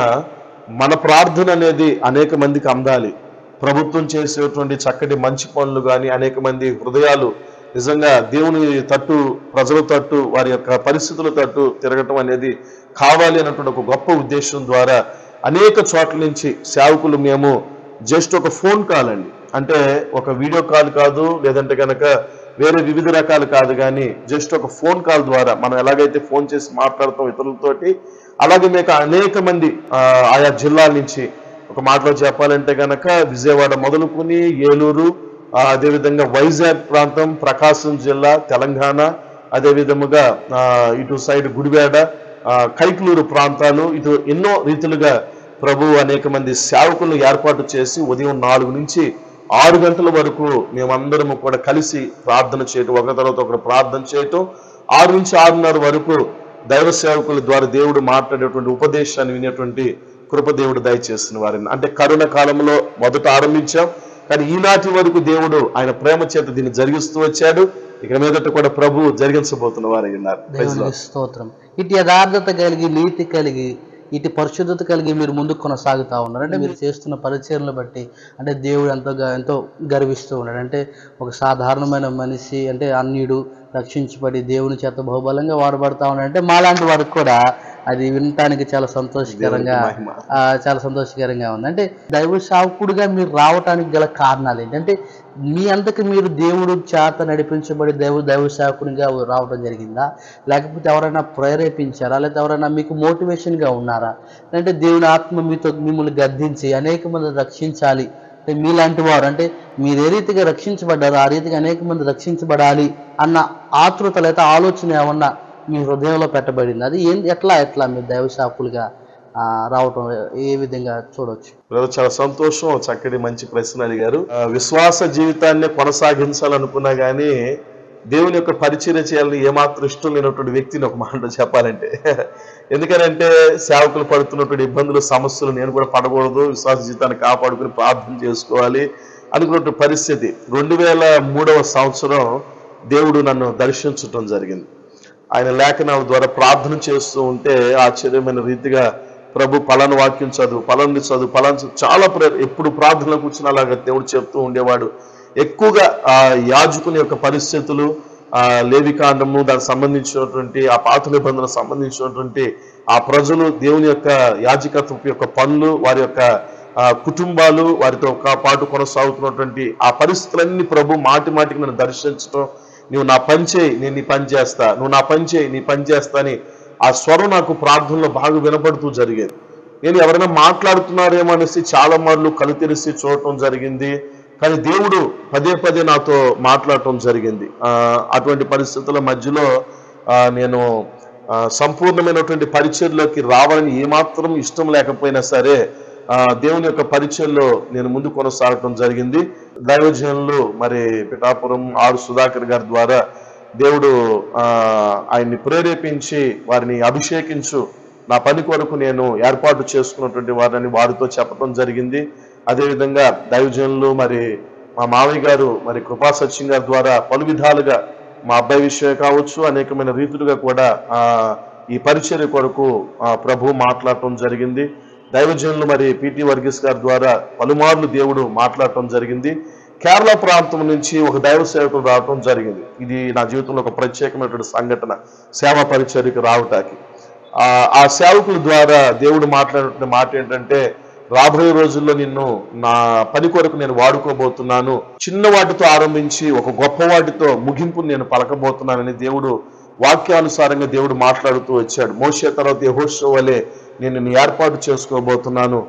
B: మన ప్రార్థన అనేది అనేక మందికి అందాలి ప్రభుత్వం చేసేటువంటి చక్కటి మంచి పనులు కానీ అనేక మంది హృదయాలు నిజంగా దేవుని తట్టు ప్రజల తట్టు వారి యొక్క పరిస్థితుల తట్టు తిరగటం అనేది కావాలి అన్నటువంటి ఒక గొప్ప ఉద్దేశం ద్వారా అనేక చోట్ల నుంచి సేవకులు మేము జస్ట్ ఒక ఫోన్ కాల్ అండి అంటే ఒక వీడియో కాల్ కాదు లేదంటే కనుక వేరే వివిధ రకాలు కాదు కానీ జస్ట్ ఒక ఫోన్ కాల్ ద్వారా మనం ఎలాగైతే ఫోన్ చేసి మాట్లాడతాం ఇతరులతోటి అలాగే మీకు అనేక మంది ఆ, ఆయా జిల్లాల నుంచి ఒక మాటలో చెప్పాలంటే కనుక విజయవాడ మొదలుకొని ఏలూరు ఆ, అదేవిధంగా వైజాగ్ ప్రాంతం ప్రకాశం జిల్లా తెలంగాణ అదే విధముగా ఆ, ఇటు సైడ్ గుడివాడ ఆ, కైకలూరు ప్రాంతాలు ఇటు ఎన్నో రీతిలుగా ప్రభు అనేక మంది సేవకులను ఏర్పాటు చేసి ఉదయం నాలుగు నుంచి ఆరు గంటల వరకు మేమందరము కూడా కలిసి ప్రార్థన చేయటం ఒక తర్వాత ఒకరు ప్రార్థన చేయటం ఆరు నుంచి ఆరున్నర వరకు దైవ సేవకుల ద్వారా దేవుడు మాట్లాడేటువంటి ఉపదేశాన్ని వినేటువంటి కృప దేవుడు దయచేస్తున్న వారిని అంటే కరోనా కాలంలో మొదట ఆరంభించాం కానీ ఈనాటి వరకు దేవుడు ఆయన ప్రేమ చేత దీన్ని జరిగిస్తూ వచ్చాడు ఇక మీదట కూడా ప్రభు జరిగించబోతున్న వారై ఉన్నారు Praise the Lord.
A: దేవునికి స్తోత్రం ఇటు యథార్థత కలిగి నీతి కలిగి ఇటు పరిశుద్ధత కలిగి మీరు ముందుకు కొనసాగుతా ఉన్నారు అంటే మీరు చేస్తున్న పరిచయలను బట్టి అంటే దేవుడు ఎంతో గ- ఎంతో గర్విస్తూ ఉన్నాడు అంటే ఒక సాధారణమైన మనిషి అంటే అన్యుడు రక్షించబడి దేవుని చేత బహుబలంగా వాడబడతా ఉన్నాడు అంటే మాలాంటి వారికి కూడా అది వినటానికి చాలా సంతోషకరంగా
B: దేవునికి మహిమ.
A: ఆ, చాలా సంతోషకరంగా ఉంది అంటే దైవ సావకుడుగా మీరు రావటానికి గల కారణాలు ఏంటంటే మీ అంతకు మీరు దేవుడు చేత నడిపించబడి దైవ దైవ సేవకునిగా రావడం జరిగిందా లేకపోతే ఎవరైనా ప్రేరేపించారా లేకపోతే ఎవరైనా మీకు మోటివేషన్గా ఉన్నారా అంటే దేవుని ఆత్మ మీతో మిమ్మల్ని గద్దించి అనేక మంది రక్షించాలి అంటే మీలాంటి వారు అంటే మీరు ఏ రీతిగా రక్షించబడ్డారో ఆ రీతిగా అనేక మంది రక్షించబడాలి అన్న ఆతృత లేదా ఆలోచన ఏమన్నా మీ హృదయంలో పెట్టబడింది అది ఏం ఎట్లా ఎట్లా మీరు దైవ సేవకులుగా ఆ, రావటం ఏ విధంగా చూడవచ్చు
B: బ్రదర్ చాలా సంతోషం చక్కటి మంచి ప్రశ్న అడిగారు ఆ, విశ్వాస జీవితాన్ని కొనసాగించాలనుకున్నా గానీ దేవుని యొక్క పరిచయం చేయాలని ఏమాత్రం ఇష్టం లేనటువంటి వ్యక్తిని ఒక మాట చెప్పాలంటే ఎందుకనంటే సేవకులు పడుతున్నటువంటి ఇబ్బందులు సమస్యలు నేను కూడా పడకూడదు విశ్వాస జీవితాన్ని కాపాడుకుని ప్రార్థన చేసుకోవాలి అనుకున్నటువంటి పరిస్థితి రెండు వేల మూడవ సంవత్సరం దేవుడు నన్ను దర్శించటం జరిగింది ఆయన లేఖనాల ద్వారా ప్రార్థన చేస్తూ ఉంటే ఆశ్చర్యమైన రీతిగా ప్రభు పలాను వాక్యం చదువు పలాని చదువు పలాని చదువు చాలా ప్రే- ఎప్పుడు ప్రార్థనలో కూర్చుని అలాగా దేవుడు చెప్తూ ఉండేవాడు ఎక్కువగా ఆ యాజకుని యొక్క పరిస్థితులు ఆ లేవికాండము దానికి సంబంధించినటువంటి ఆ పాత నిబంధన సంబంధించినటువంటి ఆ ప్రజలు దేవుని యొక్క యాజకత్వపు యొక్క పనులు వారి యొక్క ఆ, కుటుంబాలు వారితో ఒక పాటు కొనసాగుతున్నటువంటి ఆ పరిస్థితులన్నీ ప్రభు మాటి మాటికి నన్ను దర్శించడం నువ్వు నా పని చేయి నేను నీ పని చేస్తా నువ్వు నా పని చేయి నీ పని చేస్తా అని ఆ స్వరం నాకు ప్రార్థనలో బాగా వినపడుతూ జరిగేది నేను ఎవరైనా మాట్లాడుతున్నారేమో అనేసి చాలా మార్లు కలు తెరిసి చూడటం జరిగింది కానీ దేవుడు పదే పదే నాతో మాట్లాడటం జరిగింది ఆ, అటువంటి పరిస్థితుల మధ్యలో ఆ, నేను ఆ, సంపూర్ణమైనటువంటి పరిచయంలోకి రావాలని ఏమాత్రం ఇష్టం లేకపోయినా సరే ఆ, దేవుని యొక్క పరిచయంలో నేను ముందు కొనసాగటం జరిగింది దైవజనులు మరి పిఠాపురం ఆరు సుధాకర్ గారి ద్వారా దేవుడు ఆ, ఆయన్ని ప్రేరేపించి వారిని అభిషేకించు నా పని కొరకు నేను ఏర్పాటు చేసుకున్నటువంటి వారిని వారితో చెప్పడం జరిగింది అదేవిధంగా దైవజనులు మరి మా మామయ్య గారు మరి కృపా సత్యం గారి ద్వారా పలు విధాలుగా మా అబ్బాయి విషయం కావచ్చు అనేకమైన రీతులుగా కూడా ఆ ఈ పరిచర్య కొరకు ఆ ప్రభు మాట్లాడటం జరిగింది దైవజనులు మరి పిటి వర్గీస్ గారి ద్వారా పలుమార్లు దేవుడు మాట్లాడటం జరిగింది కేరళ ప్రాంతం నుంచి ఒక దైవ సేవకులు రావటం జరిగింది ఇది నా జీవితంలో ఒక ప్రత్యేకమైనటువంటి సంఘటన సేవా పరిచర్యకు రావటానికి ఆ ఆ సేవకుల ద్వారా దేవుడు మాట్లాడిన మాట ఏంటంటే రాబోయే రోజుల్లో నిన్ను నా పని కొరకు నేను వాడుకోబోతున్నాను చిన్న వాటితో ఆరంభించి ఒక గొప్ప వాటితో ముగింపు నేను పలకబోతున్నానని దేవుడు వాక్యానుసారంగా దేవుడు మాట్లాడుతూ వచ్చాడు మోసే తర్వాత యెహోషువ వలె నేను నిన్ను ఏర్పాటు చేసుకోబోతున్నాను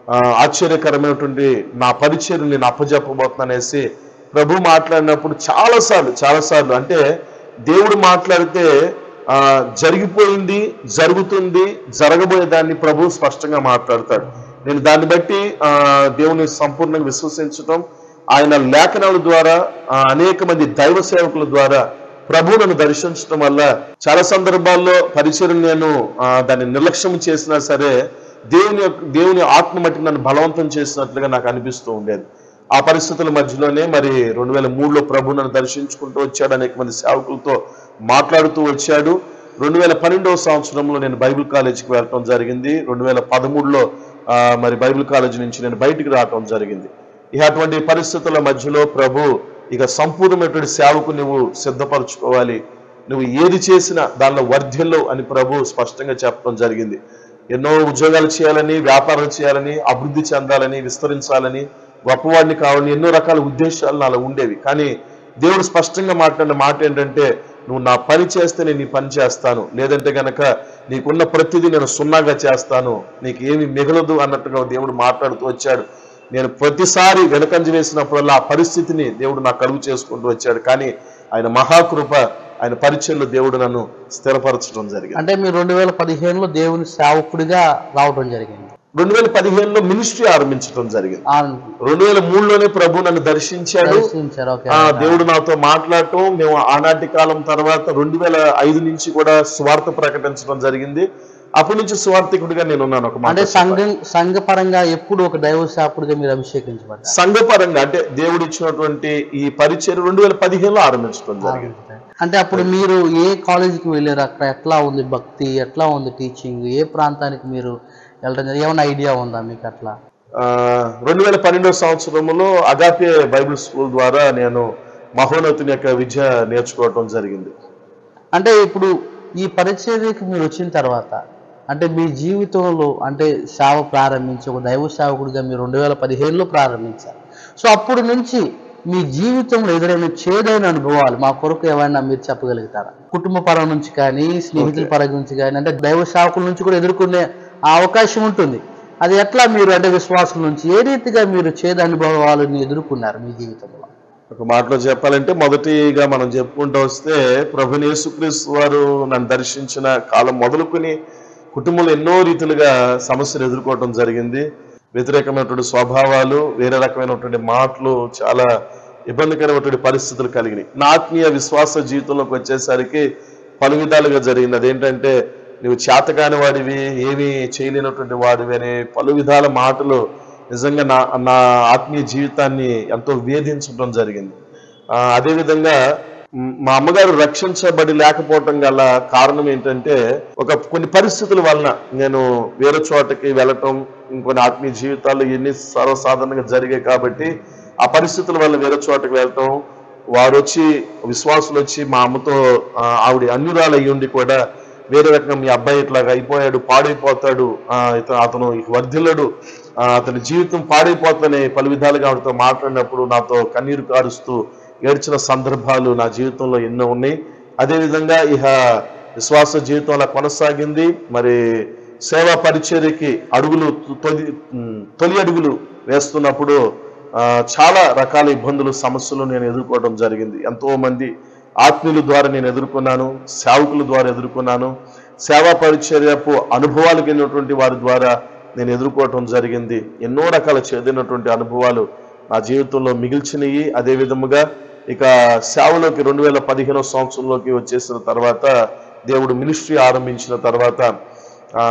B: ఆ, ఆశ్చర్యకరమైనటువంటి నా పరిచయం నేను అప్పజెప్పబోతున్నానేసి ప్రభు మాట్లాడినప్పుడు చాలాసార్లు చాలాసార్లు అంటే దేవుడు మాట్లాడితే ఆ, జరిగిపోయింది జరుగుతుంది జరగబోయే దాన్ని ప్రభు స్పష్టంగా మాట్లాడతాడు నేను దాన్ని బట్టి ఆ, దేవుని సంపూర్ణంగా విశ్వసించటం ఆయన లేఖనాల ద్వారా ఆ, అనేక మంది దైవ సేవకుల ద్వారా ప్రభు నన్ను దర్శించడం వల్ల చాలా సందర్భాల్లో పరిచయం నేను ఆ, దాన్ని నిర్లక్ష్యం చేసినా సరే దేవుని యొక్క దేవుని ఆత్మ మట్టి నన్ను బలవంతం చేసినట్లుగా నాకు అనిపిస్తూ ఉండేది ఆ పరిస్థితుల మధ్యలోనే మరి రెండు వేల మూడులో ప్రభు నన్ను దర్శించుకుంటూ వచ్చాడు అనేక మంది సేవకులతో మాట్లాడుతూ వచ్చాడు రెండు వేల పన్నెండవ సంవత్సరంలో నేను బైబిల్ కాలేజీకి వెళ్ళటం జరిగింది రెండు వేల పదమూడులో ఆ, మరి బైబిల్ కాలేజీ నుంచి నేను బయటికి రావటం జరిగింది ఇక అటువంటి పరిస్థితుల మధ్యలో ప్రభు ఇక సంపూర్ణమైనటువంటి సేవకు నువ్వు సిద్ధపరచుకోవాలి నువ్వు ఏది చేసినా దానిలో వర్ధ్యంలో అని ప్రభు స్పష్టంగా చెప్పడం జరిగింది ఎన్నో ఉద్యోగాలు చేయాలని వ్యాపారాలు చేయాలని అభివృద్ధి చెందాలని విస్తరించాలని గొప్పవాడిని కావాలని ఎన్నో రకాల ఉద్దేశాలు నాలో ఉండేవి కానీ దేవుడు స్పష్టంగా మాట్లాడిన మాట ఏంటంటే నువ్వు నా పని చేస్తే నేను నీ పని చేస్తాను లేదంటే గనక నీకున్న ప్రతిదీ నేను సున్నాగా చేస్తాను నీకు ఏమి మిగలదు అన్నట్టుగా దేవుడు మాట్లాడుతూ వచ్చాడు నేను ప్రతిసారి వెనకంజ వేసినప్పుడల్లా ఆ పరిస్థితిని దేవుడు నాకు కలుగు చేసుకుంటూ వచ్చాడు కానీ ఆయన మహాకృప ఆయన పరిచయంలో దేవుడు నన్ను స్థిరపరచడం జరిగింది
A: అంటే మీరు రెండు వేల పదిహేనులో దేవుని సేవకుడిగా రావడం జరిగింది
B: రెండు వేల పదిహేనులో మినిస్ట్రీ ఆరంభించడం జరిగింది
A: ఆ,
B: రెండు వేల మూడులోనే ప్రభు నన్ను దర్శించాడు
A: దర్శించారు ఓకే
B: ఆ దేవుడు నాతో మాట్లాడటం మేము ఆనాటి కాలం తర్వాత రెండు వేల ఐదు నుంచి కూడా స్వార్థ ప్రకటించడం జరిగింది అప్పటి నుంచి స్వార్థికుడిగా నేను ఉన్నాను ఒక మాట
A: అంటే సంఘం సంఘపరంగా ఎప్పుడు ఒక దైవ సేవకుడిగా మీరు అభిషేకించబడ్డారు
B: సంఘపరంగా అంటే దేవుడు ఇచ్చినటువంటి ఈ పరిచయం రెండు వేల పదిహేనులో ఆరంభించడం జరిగింది
A: అంటే అప్పుడు మీరు ఏ కాలేజీకి వెళ్ళారు అక్కడ ఎట్లా ఉంది భక్తి ఎట్లా ఉంది టీచింగ్ ఏ ప్రాంతానికి మీరు వెళ్ళడం జరిగింది ఏమైనా ఐడియా ఉందా మీకు అట్లా
B: ఆ, రెండు వేల పన్నెండవ సంవత్సరంలో అగాపే బైబిల్ స్కూల్ ద్వారా నేను మహోన్నతుని యొక్క విద్య నేర్చుకోవటం జరిగింది
A: అంటే ఇప్పుడు ఈ పరిచర్యకి మీరు వచ్చిన తర్వాత అంటే మీ జీవితంలో అంటే సేవ ప్రారంభించి ఒక దైవ సేవకుడిగా మీరు రెండు వేల పదిహేనులో ప్రారంభించారు సో అప్పుడు నుంచి మీ జీవితంలో ఎదురైన చేదైన అనుభవాలు మా కొరకు ఏమైనా మీరు చెప్పగలుగుతారా కుటుంబ పరం నుంచి కానీ స్నేహితుల పరం నుంచి కానీ అంటే దైవ సేవకుల నుంచి కూడా ఎదుర్కొనే ఆ అవకాశం ఉంటుంది అది ఎట్లా మీరు అంటే విశ్వాసం నుంచి ఏ రీతిగా మీరు చేద అనుభవాలను ఎదుర్కొన్నారు మీ జీవితంలో
B: ఒక మాటలో చెప్పాలంటే మొదటిగా మనం చెప్పుకుంటూ వస్తే ప్రభుని యేసుక్రీస్తు వారు నన్ను దర్శించిన కాలం మొదలుకొని కుటుంబంలో ఎన్నో రీతిలుగా సమస్యలు ఎదుర్కోవటం జరిగింది వ్యతిరేకమైనటువంటి స్వభావాలు వేరే రకమైనటువంటి మాటలు చాలా ఇబ్బందికరమైనటువంటి పరిస్థితులు కలిగినాయి నా ఆత్మీయ విశ్వాస జీవితంలోకి వచ్చేసరికి పలు విధాలుగా జరిగింది అదేంటంటే నువ్వు చేతకాని వాడివి ఏమీ చేయలేనటువంటి వాడివి అనే పలు విధాల మాటలు నిజంగా నా నా ఆత్మీయ జీవితాన్ని ఎంతో వేధించడం జరిగింది ఆ, అదేవిధంగా మ్, మా అమ్మగారు రక్షించబడి లేకపోవటం గల కారణం ఏంటంటే ఒక కొన్ని పరిస్థితుల వలన నేను వేరే చోటకి వెళ్ళటం ఇంకొన్ని ఆత్మీయ జీవితాల్లో ఎన్ని సర్వసాధారణంగా జరిగాయి కాబట్టి ఆ పరిస్థితుల వల్ల వేరే చోటకి వెళ్ళటం వారు వచ్చి విశ్వాసులు వచ్చి మా అమ్మతో ఆ, ఆవిడ అన్యురాలు అయ్యి ఉండి కూడా వేరే రకంగా మీ అబ్బాయి ఇట్లాగా అయిపోయాడు పాడైపోతాడు ఆ, ఇత- అతను ఇక వర్ధిల్లడు ఆ, అతని జీవితం పాడైపోతుందని పలు విధాలుగా ఆవిడతో మాట్లాడినప్పుడు నాతో కన్నీరు కారుస్తూ ఏడ్చిన సందర్భాలు నా జీవితంలో ఎన్నో ఉన్నాయి అదేవిధంగా ఇహ విశ్వాస జీవితం అలా కొనసాగింది మరి సేవా పరిచర్యకి అడుగులు తొలి ఉమ్, తొలి అడుగులు వేస్తున్నప్పుడు ఆ, చాలా రకాల ఇబ్బందులు సమస్యలు నేను ఎదుర్కోవడం జరిగింది ఎంతో మంది ఆత్మీయుల ద్వారా నేను ఎదుర్కొన్నాను సేవకుల ద్వారా ఎదుర్కొన్నాను సేవా పరిచర్యపు అనుభవాలు కలిగినటువంటి వారి ద్వారా నేను ఎదుర్కోవటం జరిగింది ఎన్నో రకాల చెందినటువంటి అనుభవాలు నా జీవితంలో మిగిల్చినవి అదే విధముగా ఇక సేవలోకి రెండు వేల పదిహేనో సంవత్సరంలోకి వచ్చేసిన తర్వాత దేవుడు మినిస్ట్రీ ఆరంభించిన తర్వాత ఆ,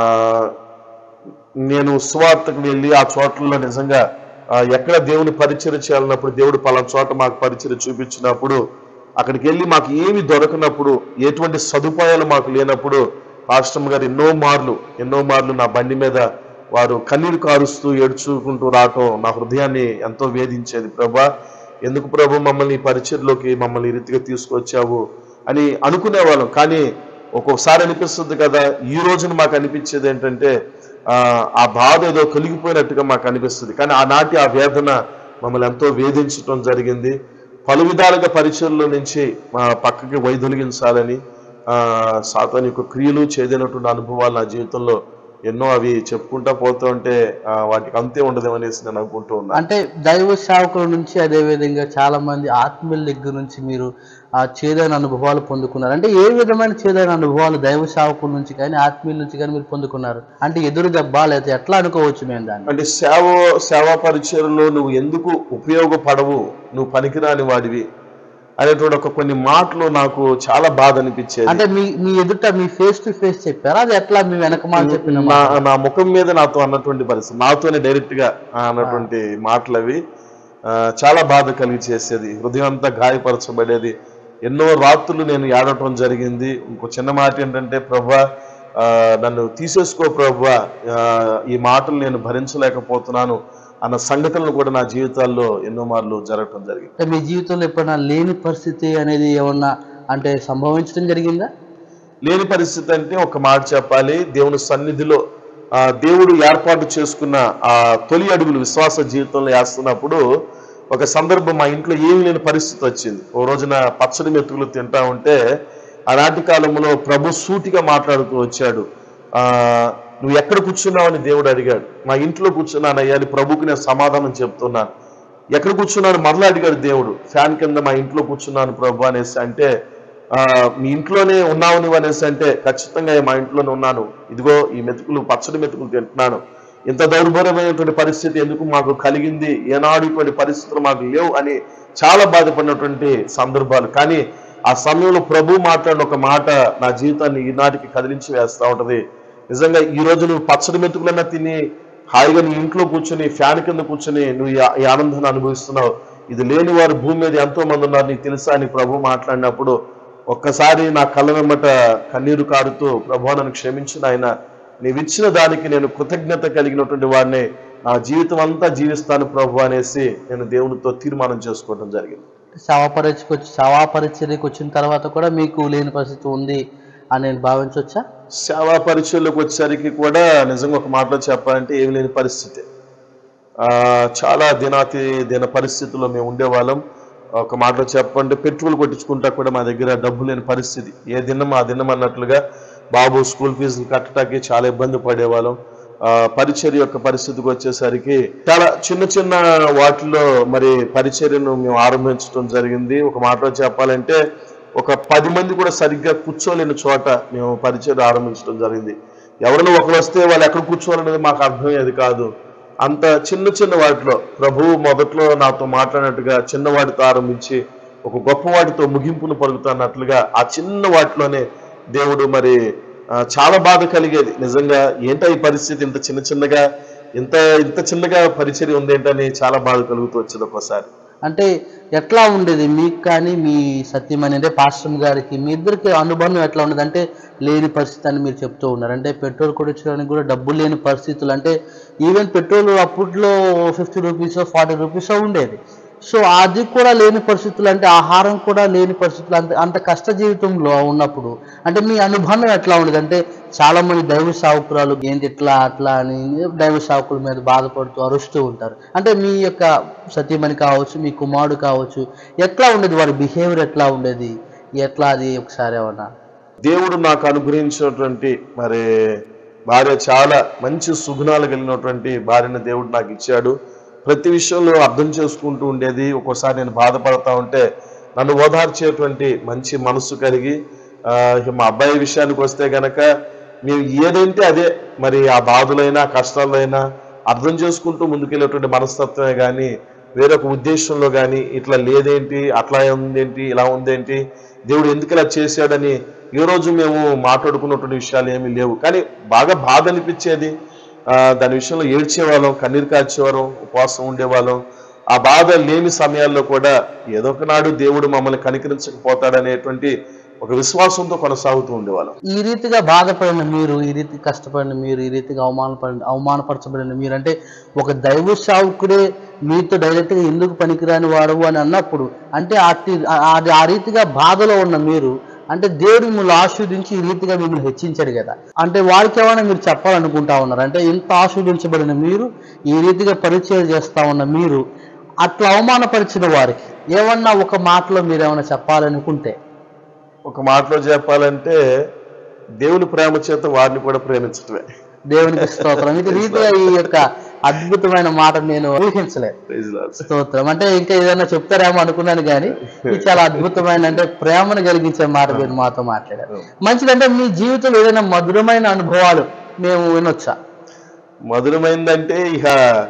B: నేను సువార్తకు వెళ్ళి ఆ చోట్లలో నిజంగా ఆ, ఎక్కడ దేవుని పరిచయం చేయాలన్నప్పుడు దేవుడు పలానా చోట మాకు పరిచయం చూపించినప్పుడు అక్కడికి వెళ్ళి మాకు ఏమి దొరకనప్పుడు ఎటువంటి సదుపాయాలు మాకు లేనప్పుడు పాస్టమ్ గారు ఎన్నో మార్లు ఎన్నో మార్లు నా బండి మీద వారు కన్నీరు కారుస్తూ ఏడ్చుకుంటూ రావటం నా హృదయాన్ని ఎంతో వేధించేది ప్రభా ఎందుకు ప్రభు మమ్మల్ని ఈ పరిచయలోకి మమ్మల్ని ఈ రీతిగా తీసుకొచ్చావు అని అనుకునేవాళ్ళం కానీ ఒక్కొక్కసారి అనిపిస్తుంది కదా ఈ రోజున మాకు అనిపించేది ఏంటంటే ఆ, ఆ బాధ ఏదో కలిగిపోయినట్టుగా మాకు అనిపిస్తుంది కానీ ఆనాటి ఆ వేదన మమ్మల్ని ఎంతో వేధించడం జరిగింది పలు విధాలుగా పరిచయంలో నుంచి మా పక్కకి వైదొలిగించాలని ఆ సాతాన్ యొక్క క్రియలు చేదైనటువంటి అనుభవాలు నా జీవితంలో ఎన్నో అవి చెప్పుకుంటా పోతూ ఉంటే ఆ, వాటికి అంతే ఉండదు అనేసి నేను అనుకుంటూ ఉన్నాను
A: అంటే దైవ సేవకుల నుంచి అదే విధంగా చాలా మంది ఆత్మీయుల దగ్గర నుంచి మీరు ఆ చేదైన అనుభవాలు పొందుకున్నారు అంటే ఏ విధమైన చేదైన అనుభవాలు దైవ సేవకుల నుంచి కానీ ఆత్మీయుల నుంచి కానీ మీరు పొందుకున్నారు అంటే ఎదురు దెబ్బ లేదా ఎట్లా అనుకోవచ్చు మేము దాన్ని
B: అంటే సేవ సేవా పరిచయంలో నువ్వు ఎందుకు ఉపయోగపడవు నువ్వు పనికిరాని వాడివి అనేటువంటి ఒక కొన్ని మాటలు నాకు చాలా బాధ అనిపించేది
A: అంటే మీ మీ ఎదుట మీ ఫేస్ టు ఫేస్ చెప్పారా అది ఎట్లా మీ వెనకమాల చెప్పిన
B: నా నా ముఖం మీద నాతో అన్నటువంటి పరిస్థితి నాతోనే డైరెక్ట్ గా ఆ అన్నటువంటి మాటలు అవి ఆ, చాలా బాధ కలిగి చేసేది హృదయం అంతా గాయపరచబడేది ఎన్నో రాత్రులు నేను ఏడవటం జరిగింది ఇంకో చిన్న మాట ఏంటంటే ప్రభా ఆ, నన్ను తీసేసుకో ప్రభా ఆ, ఈ మాటలు నేను భరించలేకపోతున్నాను అన్న సంఘటనలు కూడా నా జీవితాల్లో ఎన్నో మార్లు జరగటం జరిగింది
A: అంటే మీ జీవితంలో ఎప్పుడైనా లేని పరిస్థితి అనేది ఏమన్నా అంటే సంభవించడం జరిగిందా
B: లేని పరిస్థితి అంటే ఒక మాట చెప్పాలి దేవుని సన్నిధిలో ఆ దేవుడు ఏర్పాటు చేసుకున్న ఆ తొలి అడుగులు విశ్వాస జీవితంలో వేస్తున్నప్పుడు ఒక సందర్భం మా ఇంట్లో ఏమీ లేని పరిస్థితి వచ్చింది ఓ రోజున పచ్చడి మెతుకులు తింటా ఉంటే ఆనాటి కాలంలో ప్రభు సూటిగా మాట్లాడుతూ వచ్చాడు ఆ నువ్వు ఎక్కడ కూర్చున్నావని దేవుడు అడిగాడు మా ఇంట్లో కూర్చున్నానయ్యా అని ప్రభుకి నేను సమాధానం చెప్తున్నాను ఎక్కడ కూర్చున్నాను మరలా అడిగాడు దేవుడు ఫ్యాన్ కింద మా ఇంట్లో కూర్చున్నాను ప్రభు అనేసి అంటే ఆ మీ ఇంట్లోనే ఉన్నావు నువ్వు అనేసి అంటే ఖచ్చితంగా మా ఇంట్లోనే ఉన్నాను ఇదిగో ఈ మెతుకులు పచ్చడి మెతుకులు తింటున్నాను ఇంత దౌర్భర్యమైనటువంటి పరిస్థితి ఎందుకు మాకు కలిగింది ఏనాడు ఇటువంటి పరిస్థితులు మాకు లేవు అని చాలా బాధపడినటువంటి సందర్భాలు కానీ ఆ సమయంలో ప్రభు మాట్లాడిన ఒక మాట నా జీవితాన్ని ఈనాటికి కదిలించి వేస్తా ఉంటది నిజంగా ఈ రోజు నువ్వు పచ్చడి మెతుకులన్నా తిని హాయిగా నీ ఇంట్లో కూర్చొని ఫ్యాన్ కింద కూర్చొని నువ్వు ఈ ఆ- ఈ ఆనందాన్ని అనుభవిస్తున్నావు ఇది లేని వారు భూమి మీద ఎంతో మంది ఉన్నారు నీకు తెలుసా అని ప్రభు మాట్లాడినప్పుడు ఒక్కసారి నా కళ్ళ వెంబట కన్నీరు కారుతూ ప్రభు నన్ను క్షమించిన ఆయన నీవిచ్చిన దానికి నేను కృతజ్ఞత కలిగినటువంటి వాడిని నా జీవితం అంతా జీవిస్తాను ప్రభు అనేసి నేను దేవునితో తీర్మానం చేసుకోవడం జరిగింది
A: శవాపరీక్షకు వచ్చి శవాపరిచర్యకు వచ్చిన తర్వాత కూడా మీకు లేని పరిస్థితి ఉంది అని నేను భావించవచ్చా
B: సేవా పరిచయంలోకి వచ్చేసరికి కూడా నిజంగా ఒక మాటలో చెప్పాలంటే ఏమి లేని పరిస్థితి ఆ, చాలా దినాతి దిన పరిస్థితుల్లో మేము ఉండేవాళ్ళం ఒక మాటలో చెప్పంటే పెట్రోల్ కొట్టించుకుంటా కూడా మా దగ్గర డబ్బు లేని పరిస్థితి ఏ దినం ఆ దినం అన్నట్లుగా బాబు స్కూల్ ఫీజులు కట్టడానికి చాలా ఇబ్బంది పడేవాళ్ళం ఆ, పరిచర్య యొక్క పరిస్థితికి వచ్చేసరికి చాలా చిన్న చిన్న వాటిలో మరి పరిచర్యను మేము ఆరంభించడం జరిగింది ఒక మాటలో చెప్పాలంటే ఒక పది మంది కూడా సరిగ్గా కూర్చోలేని చోట మేము పరిచయం ఆరంభించడం జరిగింది ఎవరైనా ఒకరు వస్తే వాళ్ళు ఎక్కడ కూర్చోవాలనేది మాకు అర్థమయ్యేది కాదు అంత చిన్న చిన్న వాటిలో ప్రభువు మొదట్లో నాతో మాట్లాడినట్టుగా చిన్న వాటితో ఆరంభించి ఒక గొప్ప వాటితో ముగింపును పలుకుతున్నట్లుగా ఆ చిన్న వాటిలోనే దేవుడు మరి ఆ, చాలా బాధ కలిగేది నిజంగా ఏంటో ఈ పరిస్థితి ఇంత చిన్న చిన్నగా ఇంత ఇంత చిన్నగా పరిచయం ఉందేంటని చాలా బాధ కలుగుతూ వచ్చేది ఒక్కోసారి
A: అంటే ఎట్లా ఉండేది మీకు కానీ మీ సత్యమని అంటే పాస్టర్ గారికి మీ ఇద్దరికి అనుబంధం ఎట్లా ఉండేది అంటే లేని పరిస్థితి అని మీరు చెప్తూ ఉన్నారు అంటే పెట్రోల్ కొట్టించడానికి కూడా డబ్బులు లేని పరిస్థితులు అంటే ఈవెన్ పెట్రోల్ అప్పట్లో ఫిఫ్టీ రూపీస్ ఫార్టీ రూపీస్ ఉండేది సో అది కూడా లేని పరిస్థితులు అంటే ఆహారం కూడా లేని పరిస్థితులు అంత అంత కష్ట జీవితంలో ఉన్నప్పుడు అంటే మీ అనుబంధం ఎట్లా ఉండేది అంటే చాలా మంది దైవ సావుకురాలు ఏంటి ఇట్లా అట్లా అని దైవ సావుకుల మీద బాధపడుతూ అరుస్తూ ఉంటారు అంటే మీ యొక్క సతీమణి కావచ్చు మీ కుమారుడు కావచ్చు ఎట్లా ఉండేది వారి బిహేవియర్ ఎట్లా ఉండేది ఎట్లా అది ఒకసారి ఏమన్నా
B: దేవుడు నాకు అనుగ్రహించినటువంటి మరి భార్య చాలా మంచి సుగుణాలు కలిగినటువంటి భార్యను దేవుడు నాకు ఇచ్చాడు ప్రతి విషయంలో అర్థం చేసుకుంటూ ఉండేది ఒక్కోసారి నేను బాధపడతా ఉంటే నన్ను ఓదార్చేటువంటి మంచి మనసు కలిగి ఆ, ఇక మా అబ్బాయి విషయానికి వస్తే గనక మేము ఏదంటే అదే మరి ఆ బాధలైనా కష్టాలైనా అర్థం చేసుకుంటూ ముందుకెళ్ళేటువంటి మనస్తత్వమే కానీ వేరొక ఉద్దేశంలో కానీ ఇట్లా లేదేంటి అట్లా ఉందేంటి ఇలా ఉందేంటి దేవుడు ఎందుకు ఇలా చేశాడని ఏ రోజు మేము మాట్లాడుకున్నటువంటి విషయాలు ఏమీ లేవు కానీ బాగా బాధ అనిపించేది ఆ, దాని విషయంలో ఏడ్చేవాళ్ళం కన్నీరు కార్చేవాళ్ళం ఉపవాసం ఉండేవాళ్ళం ఆ బాధ లేని సమయాల్లో కూడా ఏదో ఒకనాడు దేవుడు మమ్మల్ని కనికరించకపోతాడనేటువంటి ఒక విశ్వాసంతో కొనసాగుతూ ఉండేవాళ్ళం
A: ఈ రీతిగా బాధపడిన మీరు ఈ రీతి కష్టపడిన మీరు ఈ రీతిగా అవమానపడిన అవమానపరచబడిన మీరు అంటే ఒక దైవ సావుకుడే మీతో డైరెక్ట్గా ఎందుకు పనికిరాని వాడు అని అన్నప్పుడు అంటే అట్టి- ఆ- ఆ- ఆ రీతిగా బాధలో ఉన్న మీరు అంటే దేవుడు మిమ్మల్ని ఆశీర్వదించి ఈ రీతిగా మిమ్మల్ని హెచ్చించాడు కదా అంటే వారికి ఏమైనా మీరు చెప్పాలనుకుంటా ఉన్నారు అంటే ఇంత ఆశీర్వదించబడిన మీరు ఈ రీతిగా పరిచయం చేస్తా ఉన్న మీరు అట్లా అవమానపరిచిన వారికి ఏమన్నా ఒక మాటలో మీరు ఏమైనా చెప్పాలనుకుంటే
B: ఒక మాటలో చెప్పాలంటే దేవుని ప్రేమ చేత వారిని కూడా ప్రేమించటమే
A: దేవునికి స్తోత్రం ఇది రీతిగా ఈ యొక్క అద్భుతమైన మాట నేను ఊహించలేదు
B: Praise the Lord.
A: స్తోత్రం అంటే ఇంకా ఏదైనా చెప్తారేమో అనుకున్నాను కానీ ఇది చాలా అద్భుతమైన అంటే ప్రేమను కలిగించే మాట మీరు మాతో మాట్లాడారు మంచిదంటే మీ జీవితంలో ఏదైనా మధురమైన అనుభవాలు మేము వినొచ్చా
B: మధురమైందంటే ఇక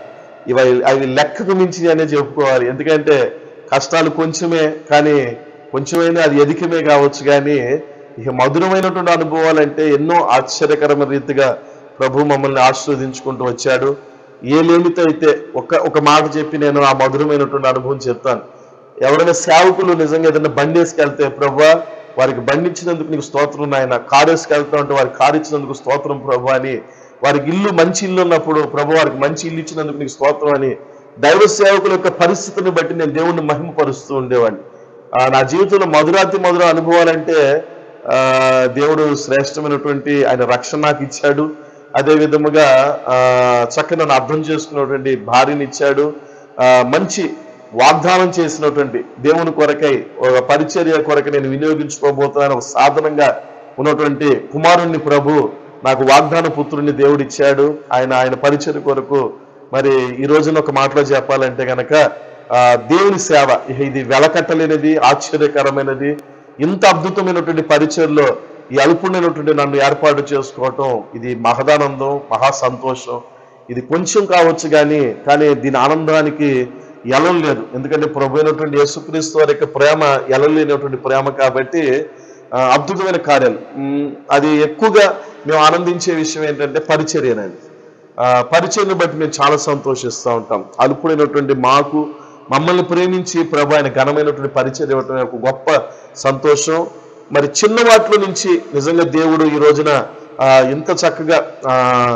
B: ఇవి అవి లెక్కకు మించి అనే చెప్పుకోవాలి ఎందుకంటే కష్టాలు కొంచెమే కానీ కొంచెమైనా అది అధికమే కావచ్చు కానీ ఇక మధురమైనటువంటి అనుభవాలు అంటే ఎన్నో ఆశ్చర్యకరమైన రీతిగా ప్రభు మమ్మల్ని ఆశీర్వదించుకుంటూ వచ్చాడు ఏ లేమితో అయితే ఒక ఒక మాట చెప్పి నేను ఆ మధురమైనటువంటి అనుభవం చెప్తాను ఎవరైనా సేవకులు నిజంగా ఏదైనా బండి వేసుకెళ్తే ప్రభా వారికి బండి ఇచ్చినందుకు నీకు స్తోత్రం నాయన కారు వేసుకెళ్తా ఉంటే వారికి కారు ఇచ్చినందుకు స్తోత్రం ప్రభు అని వారికి ఇల్లు మంచి ఇల్లు ఉన్నప్పుడు ప్రభు వారికి మంచి ఇల్లు ఇచ్చినందుకు నీకు స్తోత్రం అని దైవ సేవకుల యొక్క పరిస్థితిని బట్టి నేను దేవుణ్ణి మహిమపరుస్తూ ఉండేవాడిని ఆ, నా జీవితంలో మధురాతి మధుర అనుభవాలంటే ఆ, దేవుడు శ్రేష్టమైనటువంటి ఆయన రక్షణ నాకు ఇచ్చాడు అదే విధముగా ఆ, చక్కగా నన్ను అర్థం చేసుకున్నటువంటి భార్యని ఇచ్చాడు ఆ, మంచి వాగ్దానం చేసినటువంటి దేవుని కొరకై ఒక పరిచర్య కొరకై నేను వినియోగించుకోబోతున్నాను ఒక సాధనంగా ఉన్నటువంటి కుమారుణ్ణి ప్రభు నాకు వాగ్దాన పుత్రుని దేవుడు ఇచ్చాడు ఆయన ఆయన పరిచర్య కొరకు మరి ఈ రోజున ఒక మాటలో చెప్పాలంటే గనక ఆ, దేవుని సేవ ఇహ ఇది వెలకట్టలేనిది ఆశ్చర్యకరమైనది ఇంత అద్భుతమైనటువంటి పరిచయలో ఈ అల్పుడైనటువంటి నన్ను ఏర్పాటు చేసుకోవటం ఇది మహదానందం మహా సంతోషం ఇది కొంచెం కావచ్చు కానీ కానీ దీని ఆనందానికి ఎలం లేదు ఎందుకంటే ప్రభు అయినటువంటి యేసుక్రీస్తు వారి యొక్క ప్రేమ ఎలలేనటువంటి ప్రేమ కాబట్టి ఆ, అద్భుతమైన కార్యాలు ఉమ్, అది ఎక్కువగా మేము ఆనందించే విషయం ఏంటంటే పరిచర్యనండి ఆ, పరిచయను బట్టి మేము చాలా సంతోషిస్తూ ఉంటాం అల్పుడైనటువంటి మాకు మమ్మల్ని ప్రేమించి ప్రభు ఆయన ఘనమైనటువంటి పరిచయం ఇవ్వటం ఒక గొప్ప సంతోషం మరి చిన్న వాటిలో నుంచి నిజంగా దేవుడు ఈ రోజున ఆ, ఇంత చక్కగా ఆ,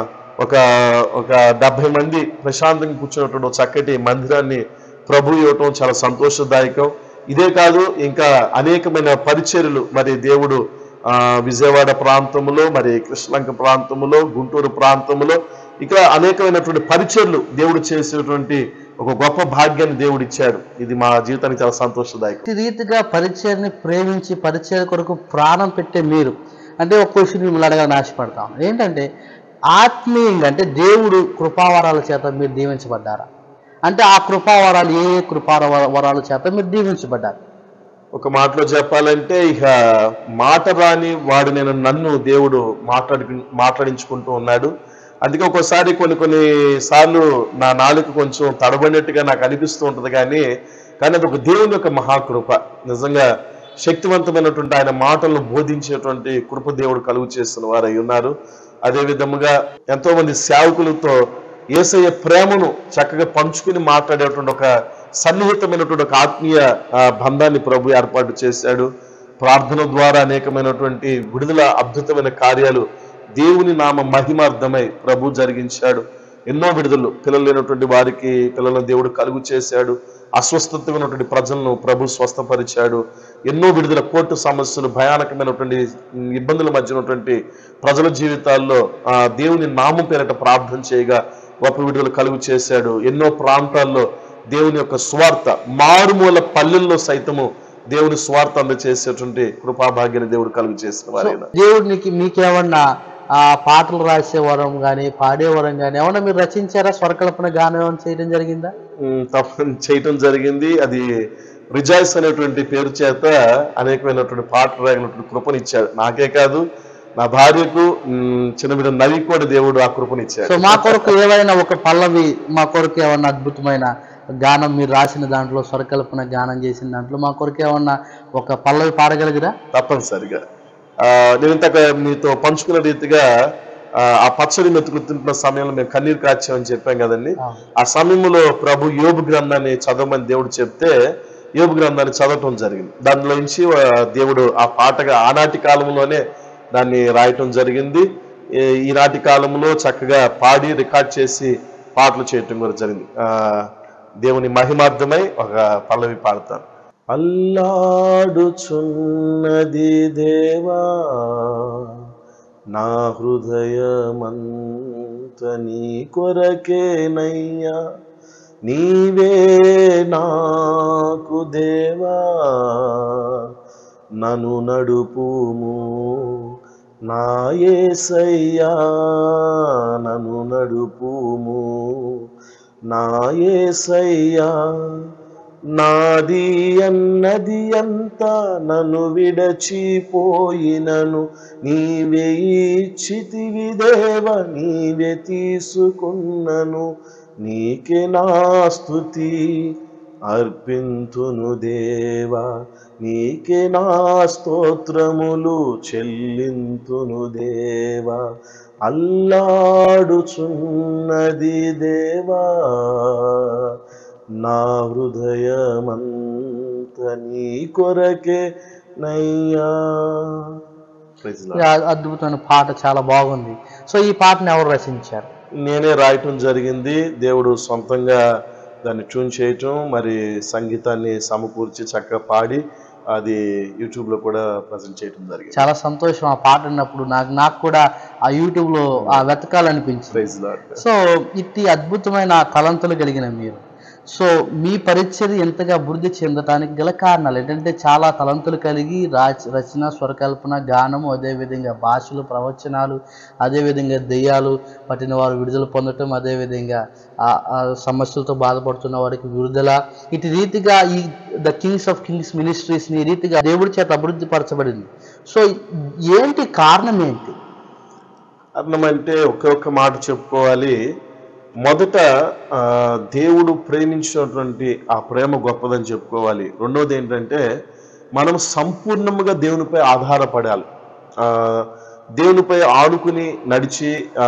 B: ఒక ఒక డెబ్బై మంది ప్రశాంతంగా కూర్చున్నటువంటి ఒక చక్కటి మందిరాన్ని ప్రభు ఇవ్వటం చాలా సంతోషదాయకం ఇదే కాదు ఇంకా అనేకమైన పరిచర్యలు మరి దేవుడు ఆ, విజయవాడ ప్రాంతంలో మరి కృష్ణలంక ప్రాంతంలో గుంటూరు ప్రాంతంలో ఇక అనేకమైనటువంటి పరిచర్లు దేవుడు చేసేటువంటి ఒక గొప్ప భాగ్యాన్ని దేవుడు ఇచ్చాడు ఇది మా జీవితానికి చాలా సంతోషదాయకం
A: ఈ రీతిగా పరిచయని ప్రేమించి పరిచయ కొరకు ప్రాణం పెట్టే మీరు అంటే ఒక క్వశ్చన్ మిమ్మల్ని అడగాలని ఆశపడతాం ఏంటంటే ఆత్మీయంగా అంటే దేవుడు కృపావరాల చేత మీరు దీవించబడ్డారా అంటే ఆ కృపావరాలు ఏ ఏ కృపా వరాల చేత మీరు దీవించబడ్డారు
B: ఒక మాటలో చెప్పాలంటే ఇక మాట రాని వాడు నేను నన్ను దేవుడు మాట్లాడి మాట్లాడించుకుంటూ ఉన్నాడు అందుకే ఒక్కోసారి కొన్ని కొన్ని సార్లు నా నాలుక కొంచెం తడబడినట్టుగా నాకు అనిపిస్తూ ఉంటుంది కానీ కానీ అది ఒక దేవుని యొక్క మహాకృప నిజంగా శక్తివంతమైనటువంటి ఆయన మాటలను బోధించేటువంటి కృప దేవుడు కలుగు చేస్తున్న వారు అయి ఉన్నారు అదే విధముగా ఎంతో మంది సేవకులతో ఏసయ్య ప్రేమను చక్కగా పంచుకుని మాట్లాడేటువంటి ఒక సన్నిహితమైనటువంటి ఒక ఆత్మీయ ఆ, బంధాన్ని ప్రభు ఏర్పాటు చేశాడు ప్రార్థన ద్వారా అనేకమైనటువంటి విడుదల అద్భుతమైన కార్యాలు దేవుని నామ మహిమార్థమై ప్రభు జరిగించాడు ఎన్నో విడుదలు పిల్లలు లేనటువంటి వారికి పిల్లలను దేవుడు కలుగు చేశాడు అస్వస్థతగా ఉన్నటువంటి ప్రజలను ప్రభు స్వస్థపరిచాడు ఎన్నో విడుదల కోర్టు సమస్యలు భయానకమైనటువంటి ఉమ్, ఇబ్బందుల మధ్య ఉన్నటువంటి ప్రజల జీవితాల్లో ఆ, దేవుని నామం పేరట ప్రార్థన చేయగా గొప్ప విడుదల కలుగు చేశాడు ఎన్నో ప్రాంతాల్లో దేవుని యొక్క స్వార్థ మారుమూల పల్లెల్లో సైతము దేవుని స్వార్థ అందచేసేటువంటి కృపాభాగ్యాన్ని దేవుడు కలుగు చేసిన వారైనా
A: దేవుడు నీకు మీకేమన్నా ఆ పాటలు రాసే వరం కానీ పాడే వరం కానీ ఏమన్నా మీరు రచించారా స్వరకల్పన గానం ఏమైనా చేయడం జరిగిందా
B: ఉమ్, తప్ప చేయటం జరిగింది అది రిజాయిస్ అనేటువంటి పేరు చేత అనేకమైనటువంటి పాటలు రాగినటువంటి కృపనిచ్చాడు నాకే కాదు నా భార్యకు ఉమ్, చిన్న బిడ్డ నవి కూడా దేవుడు ఆ కృపనిచ్చాడు
A: సో మా కొరకు ఏవైనా ఒక పల్లవి మా కొరకు ఏమన్నా అద్భుతమైన గానం మీరు రాసిన దాంట్లో స్వరకల్పన గానం చేసిన దాంట్లో మా కొరకు ఏమన్నా ఒక పల్లవి పాడగలిగిరా
B: తప్పనిసరిగా ఆ, నేను ఇంతక మీతో పంచుకున్న రీతిగా ఆ, ఆ పచ్చడి మెతుకులు తింటున్న సమయంలో మేము కన్నీరు కాచామని చెప్పాం కదండి ఆ సమయంలో ప్రభు యోబు గ్రంథాన్ని చదవమని దేవుడు చెప్తే యోబు గ్రంథాన్ని చదవటం జరిగింది దానిలో నుంచి ఆ, దేవుడు ఆ పాటగా ఆనాటి కాలంలోనే దాన్ని రాయటం జరిగింది ఈ- ఈనాటి కాలంలో చక్కగా పాడి రికార్డ్ చేసి పాటలు చేయటం కూడా జరిగింది ఆ, దేవుని మహిమార్థమై ఒక పల్లవి పాడతాను అల్లాడుచున్నది దేవా నా హృదయమంత నీ కొరకేనయ్యా నీవే నాకు దేవా నన్ను నడుపుము నా యేసయ్యా నన్ను నడుపుము నా యేసయ్యా నాది అన్నది అంతా నన్ను విడచిపోయినను నీవే ఇచ్చితివి దేవ నీవే తీసుకున్నను నీకే నా స్తుతి అర్పింతును దేవా నీకే నా స్తోత్రములు చెల్లింతును దేవా అల్లాడుచున్నది దేవా నా హృదయమంత నీ కొరకే నయ్యా Praise the Lord.
A: ఈ అద్భుతమైన పాట చాలా బాగుంది సో ఈ పాటను ఎవరు రచించారు
B: నేనే రాయటం జరిగింది దేవుడు సొంతంగా దాన్ని ట్యూన్ చేయటం మరి సంగీతాన్ని సమకూర్చి చక్కగా పాడి అది యూట్యూబ్లో కూడా ప్రజెంట్ చేయటం జరిగింది
A: చాలా సంతోషం ఆ పాట విన్నప్పుడు నాకు నాకు కూడా ఆ యూట్యూబ్ లో ఆ వెతకాలనిపించింది
B: ప్రైజ్ లార్డ్
A: సో ఇట్టి అద్భుతమైన తలంతులు కలిగిన మీరు సో మీ పరిచర్య ఎంతగా అభివృద్ధి చెందటానికి గల కారణాలు ఏంటంటే చాలా తలంతులు కలిగి రాచ రచన స్వరకల్పన గానము అదేవిధంగా భాషలు ప్రవచనాలు అదేవిధంగా దెయ్యాలు పట్టిన వారు విడుదల పొందటం అదేవిధంగా ఆ ఆ సమస్యలతో బాధపడుతున్న వారికి విడుదల ఇటు రీతిగా ఈ the Kings of Kings ministries ఈ రీతిగా దేవుడి చేత అభివృద్ధి పరచబడింది సో ఏంటి కారణం ఏంటి
B: కారణం అంటే ఒకే ఒక్క మాట చెప్పుకోవాలి మొదట ఆ, దేవుడు ప్రేమించినటువంటి ఆ ప్రేమ గొప్పదని చెప్పుకోవాలి రెండవది ఏంటంటే మనం సంపూర్ణముగా దేవునిపై ఆధారపడాలి ఆ, దేవునిపై ఆడుకుని నడిచి ఆ,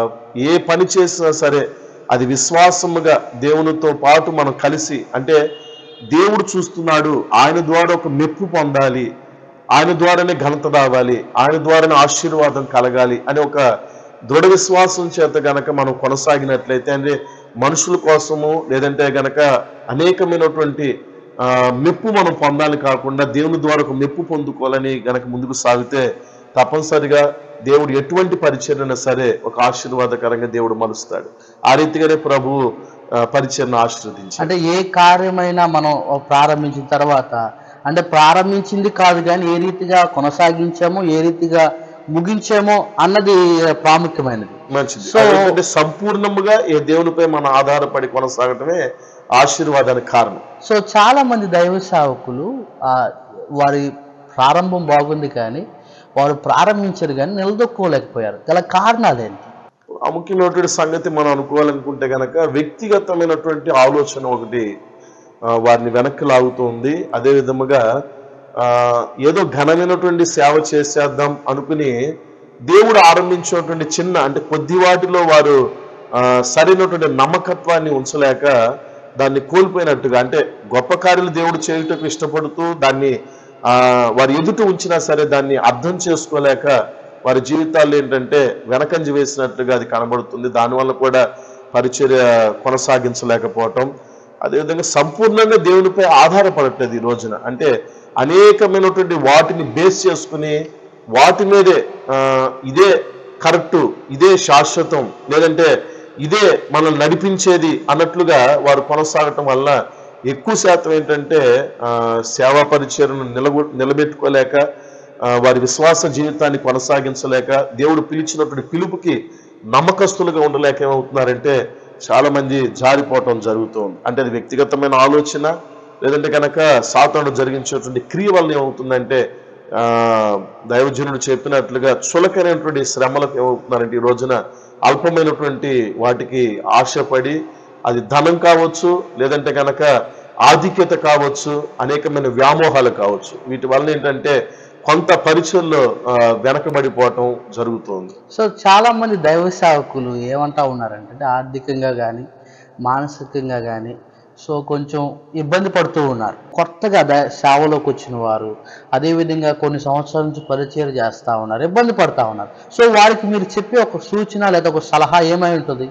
B: ఏ పని చేసినా సరే అది విశ్వాసముగా దేవునితో పాటు మనం కలిసి అంటే దేవుడు చూస్తున్నాడు ఆయన ద్వారా ఒక మెప్పు పొందాలి ఆయన ద్వారానే ఘనత రావాలి ఆయన ద్వారానే ఆశీర్వాదం కలగాలి అని ఒక దృఢ విశ్వాసం చేత గనక మనం కొనసాగినట్లయితే అంటే మనుషుల కోసము లేదంటే గనక అనేకమైనటువంటి ఆ, మెప్పు మనం పొందాలి కాకుండా దేవుని ద్వారా ఒక మెప్పు పొందుకోవాలని గనక ముందుకు సాగితే తప్పనిసరిగా దేవుడు ఎటువంటి పరిచర్యన సరే ఒక ఆశీర్వాదకరంగా దేవుడు మలుస్తాడు ఆ రీతిగానే ప్రభువు ఆ, పరిచర్ను ఆశీర్వదించాడు
A: అంటే ఏ కార్యమైనా మనం ప్రారంభించిన తర్వాత అంటే ప్రారంభించింది కాదు కానీ ఏ రీతిగా కొనసాగించామో ఏ రీతిగా ముగించామో అన్నది ప్రాముఖ్యమైనది
B: మంచిది
A: So-
B: అదేంటంటే సంపూర్ణముగా ఏ దేవునిపై మనం ఆధారపడి కొనసాగటమే ఆశీర్వాదానికి కారణం
A: సో చాలా మంది దైవ సేవకులు ఆ, వారి ప్రారంభం బాగుంది కానీ వారు ప్రారంభించారు కానీ నిలదొక్కోలేకపోయారు గల కారణాలు ఏంటి
B: ప్రాముఖ్యమైనటువంటి సంగతి మనం అనుకోవాలనుకుంటే గనక వ్యక్తిగతమైనటువంటి ఆలోచన ఒకటి ఆ, వారిని వెనక్కి లాగుతుంది అదే విధముగా ఆ, ఏదో ఘనమైనటువంటి సేవ చేసేద్దాం అనుకుని దేవుడు ఆరంభించినటువంటి చిన్న అంటే కొద్ది వాటిలో వారు ఆ, సరైనటువంటి నమ్మకత్వాన్ని ఉంచలేక దాన్ని కోల్పోయినట్టుగా అంటే గొప్ప కార్యాలు దేవుడు చేయుటకు ఇష్టపడుతూ దాన్ని ఆ, వారి ఎదుట ఉంచినా సరే దాన్ని అర్థం చేసుకోలేక వారి జీవితాల్లో ఏంటంటే వెనకంజ వేసినట్టుగా అది కనబడుతుంది దానివల్ల కూడా పరిచర్య కొనసాగించలేకపోవటం అదేవిధంగా సంపూర్ణంగా దేవునిపై ఆధారపడట్లేదు ఈ రోజున అంటే అనేకమైనటువంటి వాటిని బేస్ చేసుకుని వాటి మీదే ఆ, ఇదే కరెక్టు ఇదే శాశ్వతం లేదంటే ఇదే మనల్ని నడిపించేది అన్నట్లుగా వారు కొనసాగటం వల్ల ఎక్కువ శాతం ఏంటంటే ఆ, సేవా పరిచయను నిలబ నిలబెట్టుకోలేక ఆ, వారి విశ్వాస జీవితాన్ని కొనసాగించలేక దేవుడు పిలిచినటువంటి పిలుపుకి నమ్మకస్తులుగా ఉండలేక ఏమవుతున్నారంటే చాలా మంది జారిపోవటం జరుగుతుంది అంటే అది వ్యక్తిగతమైన ఆలోచన లేదంటే కనుక సాతాను జరిగించేటువంటి క్రియ వల్ల ఏమవుతుందంటే ఆ దైవజనుడు చెప్పినట్లుగా చులకైనటువంటి శ్రమలకు ఏమవుతున్నారంటే ఈ రోజున అల్పమైనటువంటి వాటికి ఆశపడి అది ధనం కావచ్చు లేదంటే కనుక ఆధిక్యత కావచ్చు అనేకమైన వ్యామోహాలు కావచ్చు వీటి వల్ల ఏంటంటే కొంత పరిచయంలో ఆ, వెనకబడిపోవటం జరుగుతోంది
A: సో చాలా మంది దైవ సేవకులు ఏమంటా ఉన్నారంటే అంటే ఆర్థికంగా కానీ మానసికంగా కానీ సో కొంచెం ఇబ్బంది పడుతూ ఉన్నారు కొత్తగా ద సేవలోకి వచ్చిన వారు అదేవిధంగా కొన్ని సంవత్సరాల నుంచి పరిచయం చేస్తూ ఉన్నారు ఇబ్బంది పడుతూ ఉన్నారు సో వారికి మీరు చెప్పే ఒక సూచన లేదా ఒక సలహా ఏమై ఉంటుంది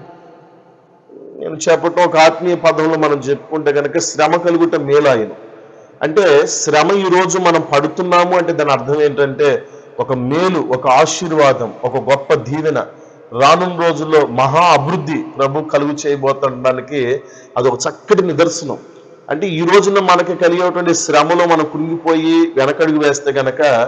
B: నేను చెప్పటం ఒక ఆత్మీయ పదంలో మనం చెప్పుకుంటే కనుక శ్రమ కలుగుట మేలాయను అంటే శ్రమ ఈ రోజు మనం పడుతున్నాము అంటే దాని అర్థం ఏంటంటే ఒక మేలు ఒక ఆశీర్వాదం ఒక గొప్ప దీవెన రానున్న రోజుల్లో మహా అభివృద్ధి ప్రభు కలుగు చేయబోతుండడానికి అది ఒక చక్కటి నిదర్శనం అంటే ఈ రోజున మనకి కలిగేటువంటి శ్రమలో మనం కృంగిపోయి వెనకడుగు వేస్తే గనక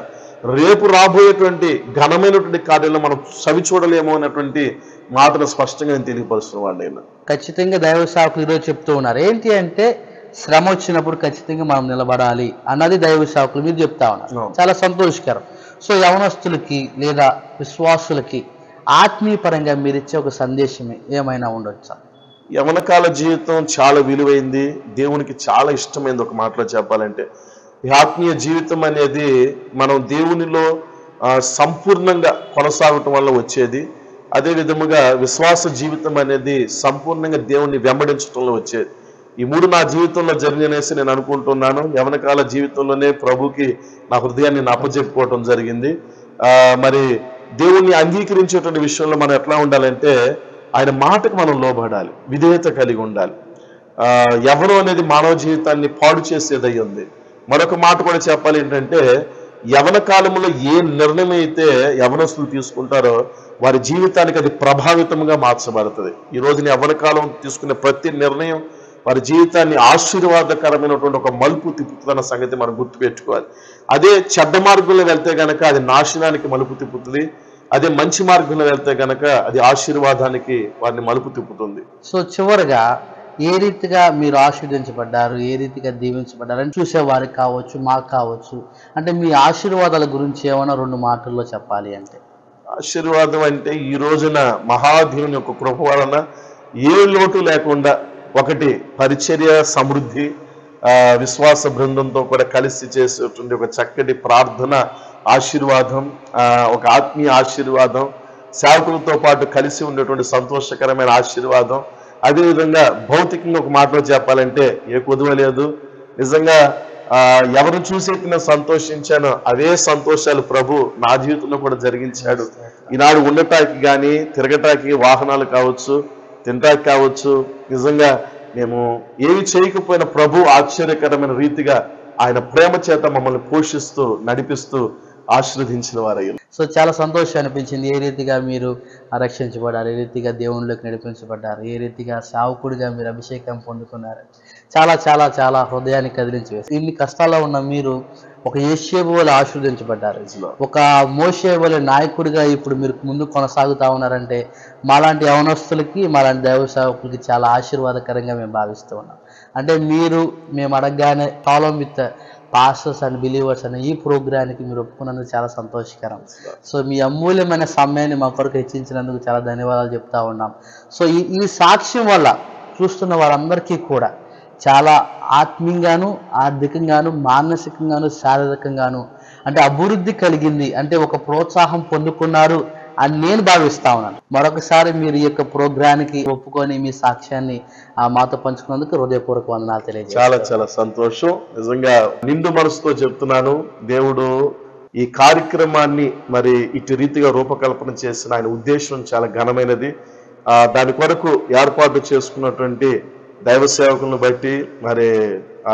B: రేపు రాబోయేటువంటి ఘనమైనటువంటి కార్యాలను మనం చవి చూడలేమో అన్నటువంటి మాటను స్పష్టంగా నేను తెలియపరుస్తున్న వాడిని నేను
A: ఖచ్చితంగా దైవ సేవకులు ఈరోజు చెప్తూ ఉన్నారు ఏంటి అంటే శ్రమ వచ్చినప్పుడు ఖచ్చితంగా మనం నిలబడాలి అన్నది దైవ సేవకులు మీరు చెప్తా ఉన్నారు
B: అవును.
A: చాలా సంతోషకరం సో యవనస్తులకి లేదా విశ్వాసులకి ఆత్మీయ పరంగా మీరు ఇచ్చే ఒక సందేశమే ఏమైనా ఉండొచ్చా
B: యవనకాల జీవితం చాలా విలువైంది దేవునికి చాలా ఇష్టమైంది ఒక మాటలో చెప్పాలంటే ఈ ఆత్మీయ జీవితం అనేది మనం దేవునిలో ఆ, సంపూర్ణంగా కొనసాగటం వల్ల వచ్చేది అదే విధముగా విశ్వాస జీవితం అనేది సంపూర్ణంగా దేవుణ్ణి వెంబడించడంలో వచ్చేది ఈ మూడు నా జీవితంలో జరిగిననేసి నేను అనుకుంటున్నాను యవనకాల జీవితంలోనే ప్రభుకి నా హృదయాన్ని నేను అప్పచెప్పుకోవటం జరిగింది ఆ, మరి దేవుణ్ణి అంగీకరించేటువంటి విషయంలో మనం ఎట్లా ఉండాలంటే ఆయన మాటకు మనం లోబడాలి విధేయత కలిగి ఉండాలి ఆ, ఎవరు అనేది మానవ జీవితాన్ని పాడు చేసేదై ఉంది మరొక మాట కూడా చెప్పాలి ఏంటంటే యవన కాలంలో ఏ నిర్ణయం అయితే యవనస్తులు తీసుకుంటారో వారి జీవితానికి అది ప్రభావితంగా మార్చబడుతుంది ఈ రోజున యవన కాలం తీసుకునే ప్రతి నిర్ణయం వారి జీవితాన్ని ఆశీర్వాదకరమైనటువంటి ఒక మలుపు తిప్పుతున్న సంగతి మనం గుర్తుపెట్టుకోవాలి అదే చెడ్డ మార్గంలో వెళ్తే గనక అది నాశనానికి మలుపు తిప్పుతుంది అదే మంచి మార్గంలో వెళ్తే గనక అది ఆశీర్వాదానికి వారిని మలుపు తిప్పుతుంది
A: సో చివరిగా ఏ రీతిగా మీరు ఆశీర్వదించబడ్డారు ఏ రీతిగా దీవించబడ్డారు అని చూసేవారికి కావచ్చు మాకు కావచ్చు అంటే మీ ఆశీర్వాదాల గురించి ఏమైనా రెండు మాటల్లో చెప్పాలి అంటే
B: ఆశీర్వాదం అంటే ఈ రోజున మహాదేవుని యొక్క కృప వలన ఏ లోటు లేకుండా ఒకటి పరిచర్య సమృద్ధి ఆ, విశ్వాస బృందంతో కూడా కలిసి చేసేటువంటి ఒక చక్కటి ప్రార్థన ఆశీర్వాదం ఆ, ఒక ఆత్మీయ ఆశీర్వాదం సేవకులతో పాటు కలిసి ఉండేటువంటి సంతోషకరమైన ఆశీర్వాదం అదేవిధంగా భౌతికంగా ఒక మాటలో చెప్పాలంటే ఏ కుదువ లేదు నిజంగా ఆ, ఎవరు చూసైతే నేను సంతోషించానో అవే సంతోషాలు ప్రభు నా జీవితంలో కూడా జరిగించాడు ఈనాడు ఉండటానికి కానీ తిరగటానికి వాహనాలు కావచ్చు తినటానికి కావచ్చు నిజంగా మేము ఏమి చేయకపోయినా ప్రభు ఆశ్చర్యకరమైన రీతిగా ఆయన ప్రేమ చేత మమ్మల్ని పోషిస్తూ నడిపిస్తూ ఆశీర్వదించిన వారయ్యారు
A: సో చాలా సంతోషం అనిపించింది ఏ రీతిగా మీరు రక్షించబడ్డారు ఏ రీతిగా దేవునిలోకి నడిపించబడ్డారు ఏ రీతిగా సావుకుడిగా మీరు అభిషేకం పొందుకున్నారు చాలా చాలా చాలా హృదయాన్ని కదిలించి వేసి ఇన్ని కష్టాల్లో ఉన్న మీరు ఒక ఏషియబు వల్ల ఆశీర్వదించబడ్డారు ఒక మోషే వల్ల నాయకుడిగా ఇప్పుడు మీరు ముందు కొనసాగుతా ఉన్నారంటే మాలాంటి యవనస్తులకి మాలాంటి దైవ సేవకులకి చాలా ఆశీర్వాదకరంగా మేము భావిస్తూ ఉన్నాం అంటే మీరు మేము అడగగానే follow with pastors and believers అనే ఈ ప్రోగ్రానికి మీరు ఒప్పుకున్నందుకు చాలా సంతోషకరం సో మీ అమూల్యమైన సమయాన్ని మా కొరకు హెచ్చించినందుకు చాలా ధన్యవాదాలు చెప్తా ఉన్నాం సో ఈ ఈ సాక్ష్యం వల్ల చూస్తున్న వారందరికీ కూడా చాలా ఆత్మీయంగాను ఆర్థికంగాను మానసికంగాను శారీరకంగాను అంటే అభివృద్ధి కలిగింది అంటే ఒక ప్రోత్సాహం పొందుకున్నారు అని నేను భావిస్తా ఉన్నాను మరొకసారి మీరు ఈ యొక్క ప్రోగ్రానికి ఒప్పుకొని మీ సాక్ష్యాన్ని ఆ, మాతో పంచుకున్నందుకు హృదయపూర్వక వందనాలు తెలియజేస్తాను
B: చాలా చాలా సంతోషం నిజంగా నిండు మనసుతో చెప్తున్నాను దేవుడు ఈ కార్యక్రమాన్ని మరి ఇటు రీతిగా రూపకల్పన చేసిన ఆయన ఉద్దేశం చాలా ఘనమైనది ఆ దాని కొరకు ఏర్పాటు చేసుకున్నటువంటి దైవ సేవకులను బట్టి మరి ఆ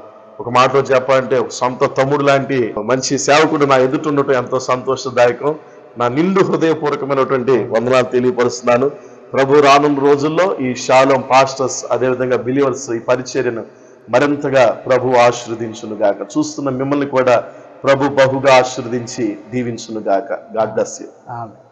B: ఒక మాటలో చెప్పాలంటే ఒక సొంత తమ్ముడు లాంటి మంచి సేవకుడు నా ఎదుట ఉండటం ఎంతో సంతోషదాయకం నా నిండు హృదయపూర్వకమైనటువంటి వందనాలు తెలియపరుస్తున్నాను ప్రభు రానున్న రోజుల్లో ఈ షాలోం పాస్టర్స్ అదేవిధంగా బిలీవర్స్ ఈ పరిచర్యను మరింతగా ప్రభు ఆశీర్వదించును గాక చూస్తున్న మిమ్మల్ని కూడా ప్రభు బహుగా ఆశీర్వదించి దీవించును గాక గాడ్ బ్లెస్ యూ
A: ఆమె